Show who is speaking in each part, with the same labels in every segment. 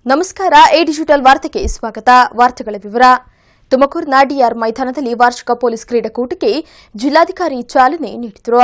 Speaker 1: ನಮಸ್ಕಾರ A digital ವಾರ್ತೆಗೆ ಸ್ವಾಗತ ವಾರ್ತೆಗಳ ವಿವರ ತುಮಕೂರಿನ ಡಿಆರ್ ಮೈದಾನದಲ್ಲಿ ವಾರ್ಷಿಕ ಪೊಲೀಸ್ ಕ್ರೀಡಾಕೂಟಕ್ಕೆ ಜಿಲ್ಲಾಧಿಕಾರಿ ಚಾಲನೆ ನೀಡಿದರು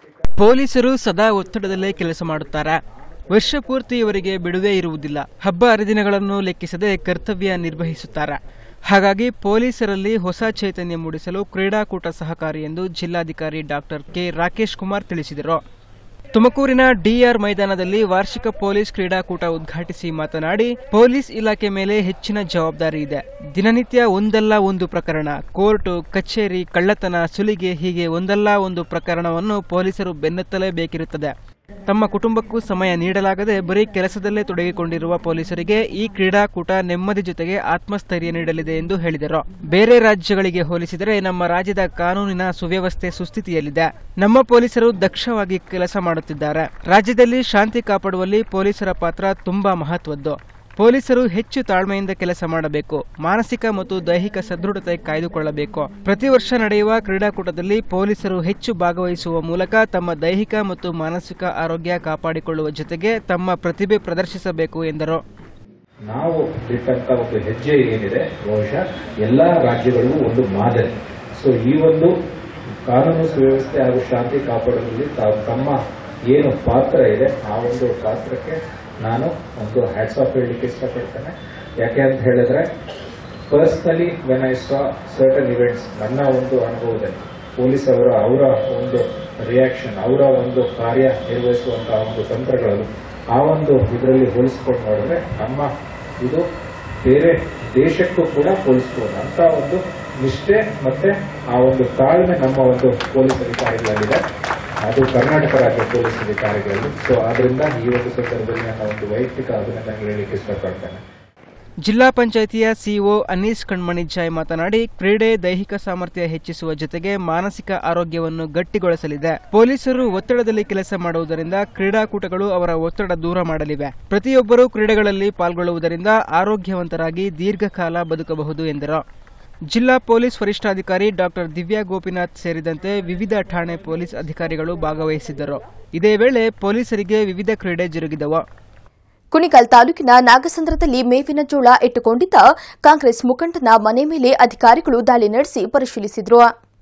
Speaker 2: ಪೊಲೀಸರು ಸದಾ ಒತ್ತಡದಲ್ಲೇ ಕೆಲಸ ಮಾಡುತ್ತಾರೆ ವರ್ಷ ಪೂರ್ತಿ ಇವರಿಗೆ ಬಿಡುವೆ ಇರುವುದಿಲ್ಲ ಹಬ್ಬ ಹರಿದಿನಗಳನ್ನು ಲೆಕ್ಕಿಸದೆ ಕರ್ತವ್ಯ ನಿರ್ವಹಿಸುತ್ತಾರೆ ಹಾಗಾಗಿ ಪೊಲೀಸರಲ್ಲಿ ಹೊಸ ಚೈತನ್ಯ ಮೂಡಿಸಲು ಕ್ರೀಡಾಕೂಟ ಸಹಕಾರಿ ಎಂದು ಜಿಲ್ಲಾಧಿಕಾರಿ ಡಾಕ್ಟರ್ ಕೆ ರಾಕೇಶ್ ಕುಮಾರ್ ತಿಳಿಸಿದರು ತುಮಕೂರಿನ ಡಿಆರ್ ಮೈದಾನದಲ್ಲಿ ವಾರ್ಷಿಕ ಪೊಲೀಸ್ ಕ್ರೀಡಾಕೂಟ ಉದ್ಘಾಟಿಸಿ ಮಾತನಾಡಿ ಪೊಲೀಸ್ ಇಲಾಖೆ ಮೇಲೆ ಹೆಚ್ಚಿನ ಜವಾಬ್ದಾರಿ ಇದೆ ದಿನನಿತ್ಯ ಒಂದಲ್ಲ ಒಂದು ಪ್ರಕರಣ ಕೋರ್ಟು ಕಚೇರಿ ಕಳ್ಳತನ ಸುಲಿಗೆ ಹೀಗೆ ಒಂದಲ್ಲ ಒಂದು ಪ್ರಕರಣವನ್ನು ಪೊಲೀಸರು ಬೆನ್ನತ್ತಲೇಬೇಕಿರುತ್ತದೆ ತಮ್ಮ ಕುಟುಂಬಕ್ಕೂ ಸಮಯ ನೀಡಲಾಗದೆ ಬರೀ ಕೆಲಸದಲ್ಲೇ ತೊಡಗಿಕೊಂಡಿರುವ ಪೊಲೀಸರಿಗೆ ಈ ಕ್ರೀಡಾಕೂಟ ನೆಮ್ಮದಿ ಜೊತೆಗೆ ಆತ್ಮಸ್ಥೈರ್ಯ ನೀಡಲಿದೆ ಎಂದು ಹೇಳಿದರು ಬೇರೆ ರಾಜ್ಯಗಳಿಗೆ ಹೋಲಿಸಿದರೆ ನಮ್ಮ ರಾಜ್ಯದ ಕಾನೂನಿನ ಸುವ್ಯವಸ್ಥೆ ಸುಸ್ಥಿತಿಯಲ್ಲಿದೆ ನಮ್ಮ ಪೊಲೀಸರು ದಕ್ಷವಾಗಿ ಕೆಲಸ ಮಾಡುತ್ತಿದ್ದಾರೆ ರಾಜ್ಯದಲ್ಲಿ ಶಾಂತಿ ಕಾಪಾಡುವಲ್ಲಿ ಪೊಲೀಸರ ಪಾತ್ರ ತುಂಬಾ ಮಹತ್ವದ್ದು ಪೊಲೀಸರು ಹೆಚ್ಚು ತಾಳ್ಮೆಯಿಂದ ಕೆಲಸ ಮಾಡಬೇಕು ಮಾನಸಿಕ ಮತ್ತು ದೈಹಿಕ ಸದೃಢತೆ ಕಾಯ್ದುಕೊಳ್ಳಬೇಕು ಪ್ರತಿ ವರ್ಷ ನಡೆಯುವ ಕ್ರೀಡಾಕೂಟದಲ್ಲಿ ಪೊಲೀಸರು ಹೆಚ್ಚು ಭಾಗವಹಿಸುವ ಮೂಲಕ ತಮ್ಮ ದೈಹಿಕ ಮತ್ತು ಮಾನಸಿಕ ಆರೋಗ್ಯ ಕಾಪಾಡಿಕೊಳ್ಳುವ ಜೊತೆಗೆ ತಮ್ಮ ಪ್ರತಿಭೆ ಪ್ರದರ್ಶಿಸಬೇಕು ಎಂದರು
Speaker 3: ನಾವು ಇಟ್ಟಂತ ಒಂದು ಹೆಜ್ಜೆ ಏನಿದೆ ಬಹುಶಃ ಎಲ್ಲ ರಾಜ್ಯಗಳಿಗೂ ಒಂದು ಮಾದರಿ ಸೊ ಈ ಒಂದು ಕಾನೂನು ಸುವ್ಯವಸ್ಥೆ ಹಾಗೂ ಶಾಂತಿ ಕಾಪಾಡುವಲ್ಲಿ ತಾವು ತಮ್ಮ ಏನು ಪಾತ್ರ ಇದೆ ಆ ಒಂದು ಪಾತ್ರಕ್ಕೆ ನಾನು ಒಂದು ಹ್ಯಾಟ್ಸ್ ಆಫ್ ಹೇಳಲಿಕ್ಕೆ ಇಷ್ಟಪಡ್ತೇನೆ ಯಾಕೆ ಅಂತ ಹೇಳಿದ್ರೆ personally when I saw certain events ನನ್ನ ಒಂದು ಅನುಭವದಲ್ಲಿ ಪೊಲೀಸ್ ಅವರ ಅವರ ಒಂದು ರಿಯಾಕ್ಷನ್ ಅವರ ಒಂದು ಕಾರ್ಯ ನಿರ್ವಹಿಸುವಂತಹ ಒಂದು ತಂತ್ರಗಳು ಆ ಒಂದು ಇದರಲ್ಲಿ ಹೋಲಿಸಿಕೊಂಡು ನೋಡಿದ್ರೆ ನಮ್ಮ ಇದು ಬೇರೆ ದೇಶಕ್ಕೂ ಕೂಡ ಹೋಲಿಸಬಹುದು ಅಂತ ಒಂದು ನಿಷ್ಠೆ ಮತ್ತೆ ಆ ಒಂದು ತಾಳ್ಮೆ ನಮ್ಮ ಒಂದು ಪೊಲೀಸ್ ಅಧಿಕಾರಿಗಳಲ್ಲಿದೆ ಅದು ಕರ್ನಾಟಕ ರಾಜ್ಯ ಪೊಲೀಸ್ ಅಧಿಕಾರಿಗಳಲ್ಲಿ ಸೊ ಆದ್ರಿಂದ ಈ ಒಂದು ಸಂದರ್ಭದಲ್ಲಿ ನನ್ನ ಒಂದು ವೈಯಕ್ತಿಕ ಅಭಿನಂದನೆ ಹೇಳಲಿಕ್ಕೆ ಇಷ್ಟಪಡ್ತೇನೆ
Speaker 2: ಜಿಲ್ಲಾ ಪಂಚಾಯಿತಿಯ ಸಿಇಒ ಅನೀಸ್ ಕಣ್ಮಣಿ ಜಾಯ್ ಮಾತನಾಡಿ ಕ್ರೀಡೆ ದೈಹಿಕ ಸಾಮರ್ಥ್ಯ ಹೆಚ್ಚಿಸುವ ಜೊತೆಗೆ ಮಾನಸಿಕ ಆರೋಗ್ಯವನ್ನು ಗಟ್ಟಿಗೊಳಿಸಲಿದೆ ಪೊಲೀಸರು ಒತ್ತಡದಲ್ಲಿ ಕೆಲಸ ಮಾಡುವುದರಿಂದ ಕ್ರೀಡಾಕೂಟಗಳು ಅವರ ಒತ್ತಡ ದೂರ ಮಾಡಲಿವೆ ಪ್ರತಿಯೊಬ್ಬರೂ ಕ್ರೀಡೆಗಳಲ್ಲಿ ಪಾಲ್ಗೊಳ್ಳುವುದರಿಂದ ಆರೋಗ್ಯವಂತರಾಗಿ ದೀರ್ಘಕಾಲ ಬದುಕಬಹುದು ಎಂದರು ಜಿಲ್ಲಾ ಪೊಲೀಸ್ ವರಿಷ್ಠಾಧಿಕಾರಿ ಡಾಕ್ಟರ್ ದಿವ್ಯಾ ಗೋಪಿನಾಥ್ ಸೇರಿದಂತೆ ವಿವಿಧ ಠಾಣೆ ಪೊಲೀಸ್ ಅಧಿಕಾರಿಗಳು ಭಾಗವಹಿಸಿದ್ದರು ಇದೇ ವೇಳೆ ಪೊಲೀಸರಿಗೆ ವಿವಿಧ ಕ್ರೀಡೆ ಜರುಗಿದವು
Speaker 1: ಕುಣಿಗಲ್ ತಾಲೂಕಿನ ನಾಗಸಂದ್ರದಲ್ಲಿ ಮೇವಿನ ಜೋಳ ಇಟ್ಟುಕೊಂಡಿದ್ದ ಕಾಂಗ್ರೆಸ್ ಮುಖಂಡನ ಮನೆ ಮೇಲೆ ಅಧಿಕಾರಿಗಳು ದಾಳಿ ನಡೆಸಿ ಪರಿಶೀಲಿಸಿದರು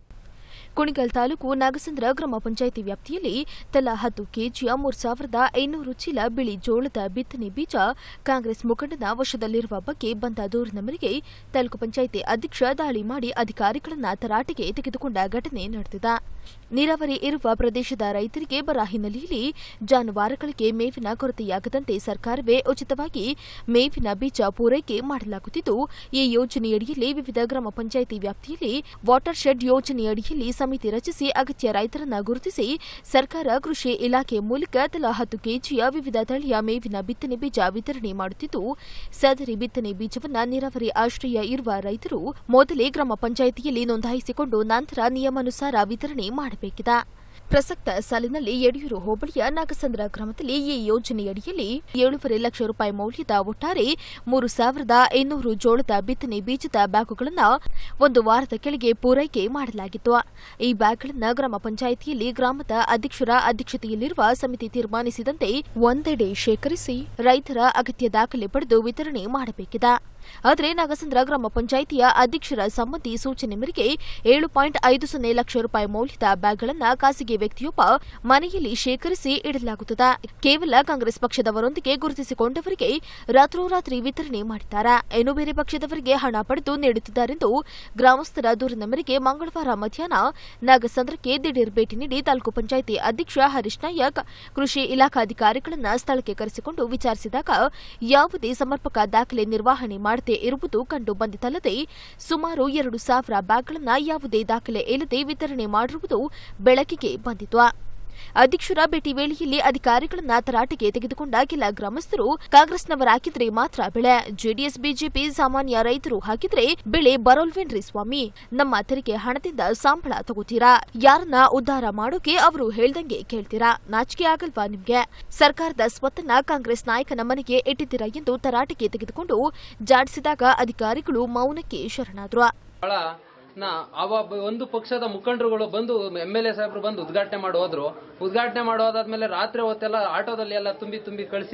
Speaker 1: ಕುಣಿಗಲ್ ತಾಲೂಕು ನಾಗಸಂದ್ರ ಗ್ರಾಮ ಪಂಚಾಯಿತಿ ವ್ಯಾಪ್ತಿಯಲ್ಲಿ ತಲಾ ಹತ್ತು ಕೆಜಿಯ ಮೂರು ಸಾವಿರದ ಐನೂರು ಚೀಲ ಬಿಳಿ ಜೋಳದ ಬಿತ್ತನೆ ಬೀಜ ಕಾಂಗ್ರೆಸ್ ಮುಖಂಡನ ವಶದಲ್ಲಿರುವ ಬಗ್ಗೆ ಬಂದ ದೂರಿನ ಮೇರೆಗೆ ತಾಲೂಕು ಪಂಚಾಯಿತಿ ಅಧ್ಯಕ್ಷ ದಾಳಿ ಮಾಡಿ ಅಧಿಕಾರಿಗಳನ್ನ ತರಾಟೆಗೆ ತೆಗೆದುಕೊಂಡ ಘಟನೆ ನಡೆದಿದೆ ನೀರಾವರಿ ಇರುವ ಪ್ರದೇಶದ ರೈತರಿಗೆ ಬರ ಹಿನ್ನೆಲೆಯಲ್ಲಿ ಜಾನುವಾರುಗಳಿಗೆ ಮೇವಿನ ಕೊರತೆಯಾಗದಂತೆ ಸರ್ಕಾರವೇ ಉಚಿತವಾಗಿ ಮೇವಿನ ಬೀಜ ಪೂರೈಕೆ ಮಾಡಲಾಗುತ್ತಿದ್ದು ಈ ಯೋಜನೆಯಡಿಯಲ್ಲಿ ವಿವಿಧ ಗ್ರಾಮ ಪಂಚಾಯಿತಿ ವ್ಯಾಪ್ತಿಯಲ್ಲಿ ವಾಟರ್ ಶೆಡ್ ಯೋಜನೆಯಡಿಯಲ್ಲಿ ಸಮಿತಿ ರಚಿಸಿ ಅಗತ್ಯ ರೈತರನ್ನ ಗುರುತಿಸಿ ಸರ್ಕಾರ ಕೃಷಿ ಇಲಾಖೆ ಮೂಲಕ ತಲಾ ಹತ್ತು ಕೆಜಿಯ ವಿವಿಧ ತಳಿಯ ಮೇವಿನ ಬಿತ್ತನೆ ಬೀಜ ವಿತರಣೆ ಮಾಡುತ್ತಿದ್ದು ಸದರಿ ಬಿತ್ತನೆ ಬೀಜವನ್ನ ನೀರಾವರಿ ಆಶ್ರಯ ಇರುವ ರೈತರು ಮೊದಲೇ ಗ್ರಾಮ ಪಂಚಾಯಿತಿಯಲ್ಲಿ ನೋಂದಾಯಿಸಿಕೊಂಡು ನಂತರ ನಿಯಮಾನುಸಾರ ವಿತರಣೆ ಮಾಡಬೇಕಿದೆ ಪ್ರಸಕ್ತ ಸಾಲಿನಲ್ಲಿ ಯಡಿಯೂರು ಹೋಬಳಿಯ ನಾಗಸಂದ್ರ ಗ್ರಾಮದಲ್ಲಿ ಈ ಯೋಜನೆಯಡಿಯಲ್ಲಿ ಏಳೂವರೆ ಲಕ್ಷ ರೂಪಾಯಿ ಮೌಲ್ಯದ ಒಟ್ಟಾರೆ ಮೂರು ಸಾವಿರದ ಐನೂರು ಜೋಳದ ಬಿತ್ತನೆ ಬೀಜದ ಬ್ಯಾಗುಗಳನ್ನು ಒಂದು ವಾರದ ಕೆಳಗೆ ಪೂರೈಕೆ ಮಾಡಲಾಗಿತ್ತು ಈ ಬ್ಯಾಗ್ಗಳನ್ನು ಗ್ರಾಮ ಪಂಚಾಯಿತಿಯಲ್ಲಿ ಗ್ರಾಮದ ಅಧ್ಯಕ್ಷರ ಅಧ್ಯಕ್ಷತೆಯಲ್ಲಿರುವ ಸಮಿತಿ ತೀರ್ಮಾನಿಸಿದಂತೆ ಒಂದೆಡೆ ಶೇಖರಿಸಿ ರೈತರ ಅಗತ್ಯ ದಾಖಲೆ ಪಡೆದು ವಿತರಣೆ ಮಾಡಬೇಕಿದೆ ಆದರೆ ನಾಗಸಂದ್ರ ಗ್ರಾಮ ಪಂಚಾಯಿತಿಯ ಅಧ್ಯಕ್ಷರ ಸಮ್ಮತಿ ಸೂಚನೆ ಮೇರೆಗೆ ಏಳು ಪಾಯಿಂಟ್ ಐದು ಸೊನ್ನೆ ಲಕ್ಷ ರೂಪಾಯಿ ಮೌಲ್ಯದ ಬ್ಯಾಗ್ಗಳನ್ನು ಖಾಸಗಿ ವ್ಯಕ್ತಿಯೊಬ್ಬ ಮನೆಯಲ್ಲಿ ಶೇಖರಿಸಿ ಇಡಲಾಗುತ್ತದೆ ಕೇವಲ ಕಾಂಗ್ರೆಸ್ ಪಕ್ಷದವರೊಂದಿಗೆ ಗುರುತಿಸಿಕೊಂಡವರಿಗೆ ರಾತ್ರೋರಾತ್ರಿ ವಿತರಣೆ ಮಾಡಿದ್ದಾರೆ ಇನ್ನು ಬೇರೆ ಪಕ್ಷದವರಿಗೆ ಹಣ ಪಡೆದು ನೀಡುತ್ತಿದ್ದಾರೆಂದು ಗ್ರಾಮಸ್ಥರ ದೂರಿನ ಮೇರೆಗೆ ಮಂಗಳವಾರ ಮಧ್ಯಾಹ್ನ ನಾಗಸಂದ್ರಕ್ಕೆ ದಿಢೀರ್ ಭೇಟಿ ನೀಡಿ ತಾಲೂಕು ಪಂಚಾಯಿತಿ ಅಧ್ಯಕ್ಷ ಹರೀಶ್ ನಾಯಕ್ ಕೃಷಿ ಇಲಾಖಾಧಿಕಾರಿಗಳನ್ನ ಸ್ಥಳಕ್ಕೆ ಕರೆಸಿಕೊಂಡು ವಿಚಾರಿಸಿದಾಗ ಯಾವುದೇ ಸಮರ್ಪಕ ದಾಖಲೆ ನಿರ್ವಹಣೆ ಮಾಡದೇ ಇರುವುದು ಕಂಡು ಬಂದಿತಲ್ಲದೆ ಸುಮಾರು ಎರಡು ಸಾವಿರ ಬ್ಯಾಗ್ಗಳನ್ನು ಯಾವುದೇ ದಾಖಲೆ ಇಲ್ಲದೆ ವಿತರಣೆ ಮಾಡಿರುವುದು ಬೆಳಕಿಗೆ ಬಂದಿತು ಅಧ್ಯಕ್ಷರ ಭೇಟಿ ವೇಳೆಯಲ್ಲಿ ಅಧಿಕಾರಿಗಳನ್ನ ತರಾಟೆಗೆ ತೆಗೆದುಕೊಂಡ ಕೆಲ ಗ್ರಾಮಸ್ಥರು ಕಾಂಗ್ರೆಸ್ನವರಾಕಿದ್ರೆ ಮಾತ್ರ ಬೆಳೆ ಜೆಡಿಎಸ್ ಬಿಜೆಪಿ ಸಾಮಾನ್ಯ ರೈತರು ಹಾಕಿದ್ರೆ ಬೆಳೆ ಬರೋಲ್ವೇನ್ರಿ ಸ್ವಾಮಿ ನಮ್ಮ ತೆರಿಗೆ ಹಣದಿಂದ ಸಂಬಳ ತಗೋತೀರಾ ಯಾರನ್ನ ಉದ್ಧಾರ ಮಾಡೋಕೆ ಅವರು ಹೇಳ್ದಂಗೆ ಕೇಳ್ತೀರಾ ನಾಚಿಕೆ ಆಗಲ್ವಾ ನಿಮ್ಗೆ ಸರ್ಕಾರದ ಸ್ವತ್ತನ್ನ ಕಾಂಗ್ರೆಸ್ ನಾಯಕನ ಮನೆಗೆ ಇಟ್ಟಿದ್ದೀರಾ ಎಂದು ತರಾಟೆಗೆ ತೆಗೆದುಕೊಂಡು ಜಾಡಿಸಿದಾಗ ಅಧಿಕಾರಿಗಳು ಮೌನಕ್ಕೆ ಶರಣಾದ್ರು
Speaker 4: ಬಹಳ ನಾ ಅವ ಬ- ಒಂದು ಪಕ್ಷದ ಮುಖಂಡರುಗಳು ಬಂದು ಎಂ ಎಲ್ ಎ ಸಾಹೇಬರು ಬಂದು ಉದ್ಘಾಟನೆ ಮಾಡಿ ಹೋದ್ರು ಉದ್ಘಾಟನೆ ಮಾಡಿ ಹೋದಾದ್ಮೇಲೆ ರಾತ್ರಿ ಹೊತ್ತೆಲ್ಲ ಆಟೋದಲ್ಲಿ ಎಲ್ಲ ತುಂಬಿ ತುಂಬಿ ಕಳಿಸಿ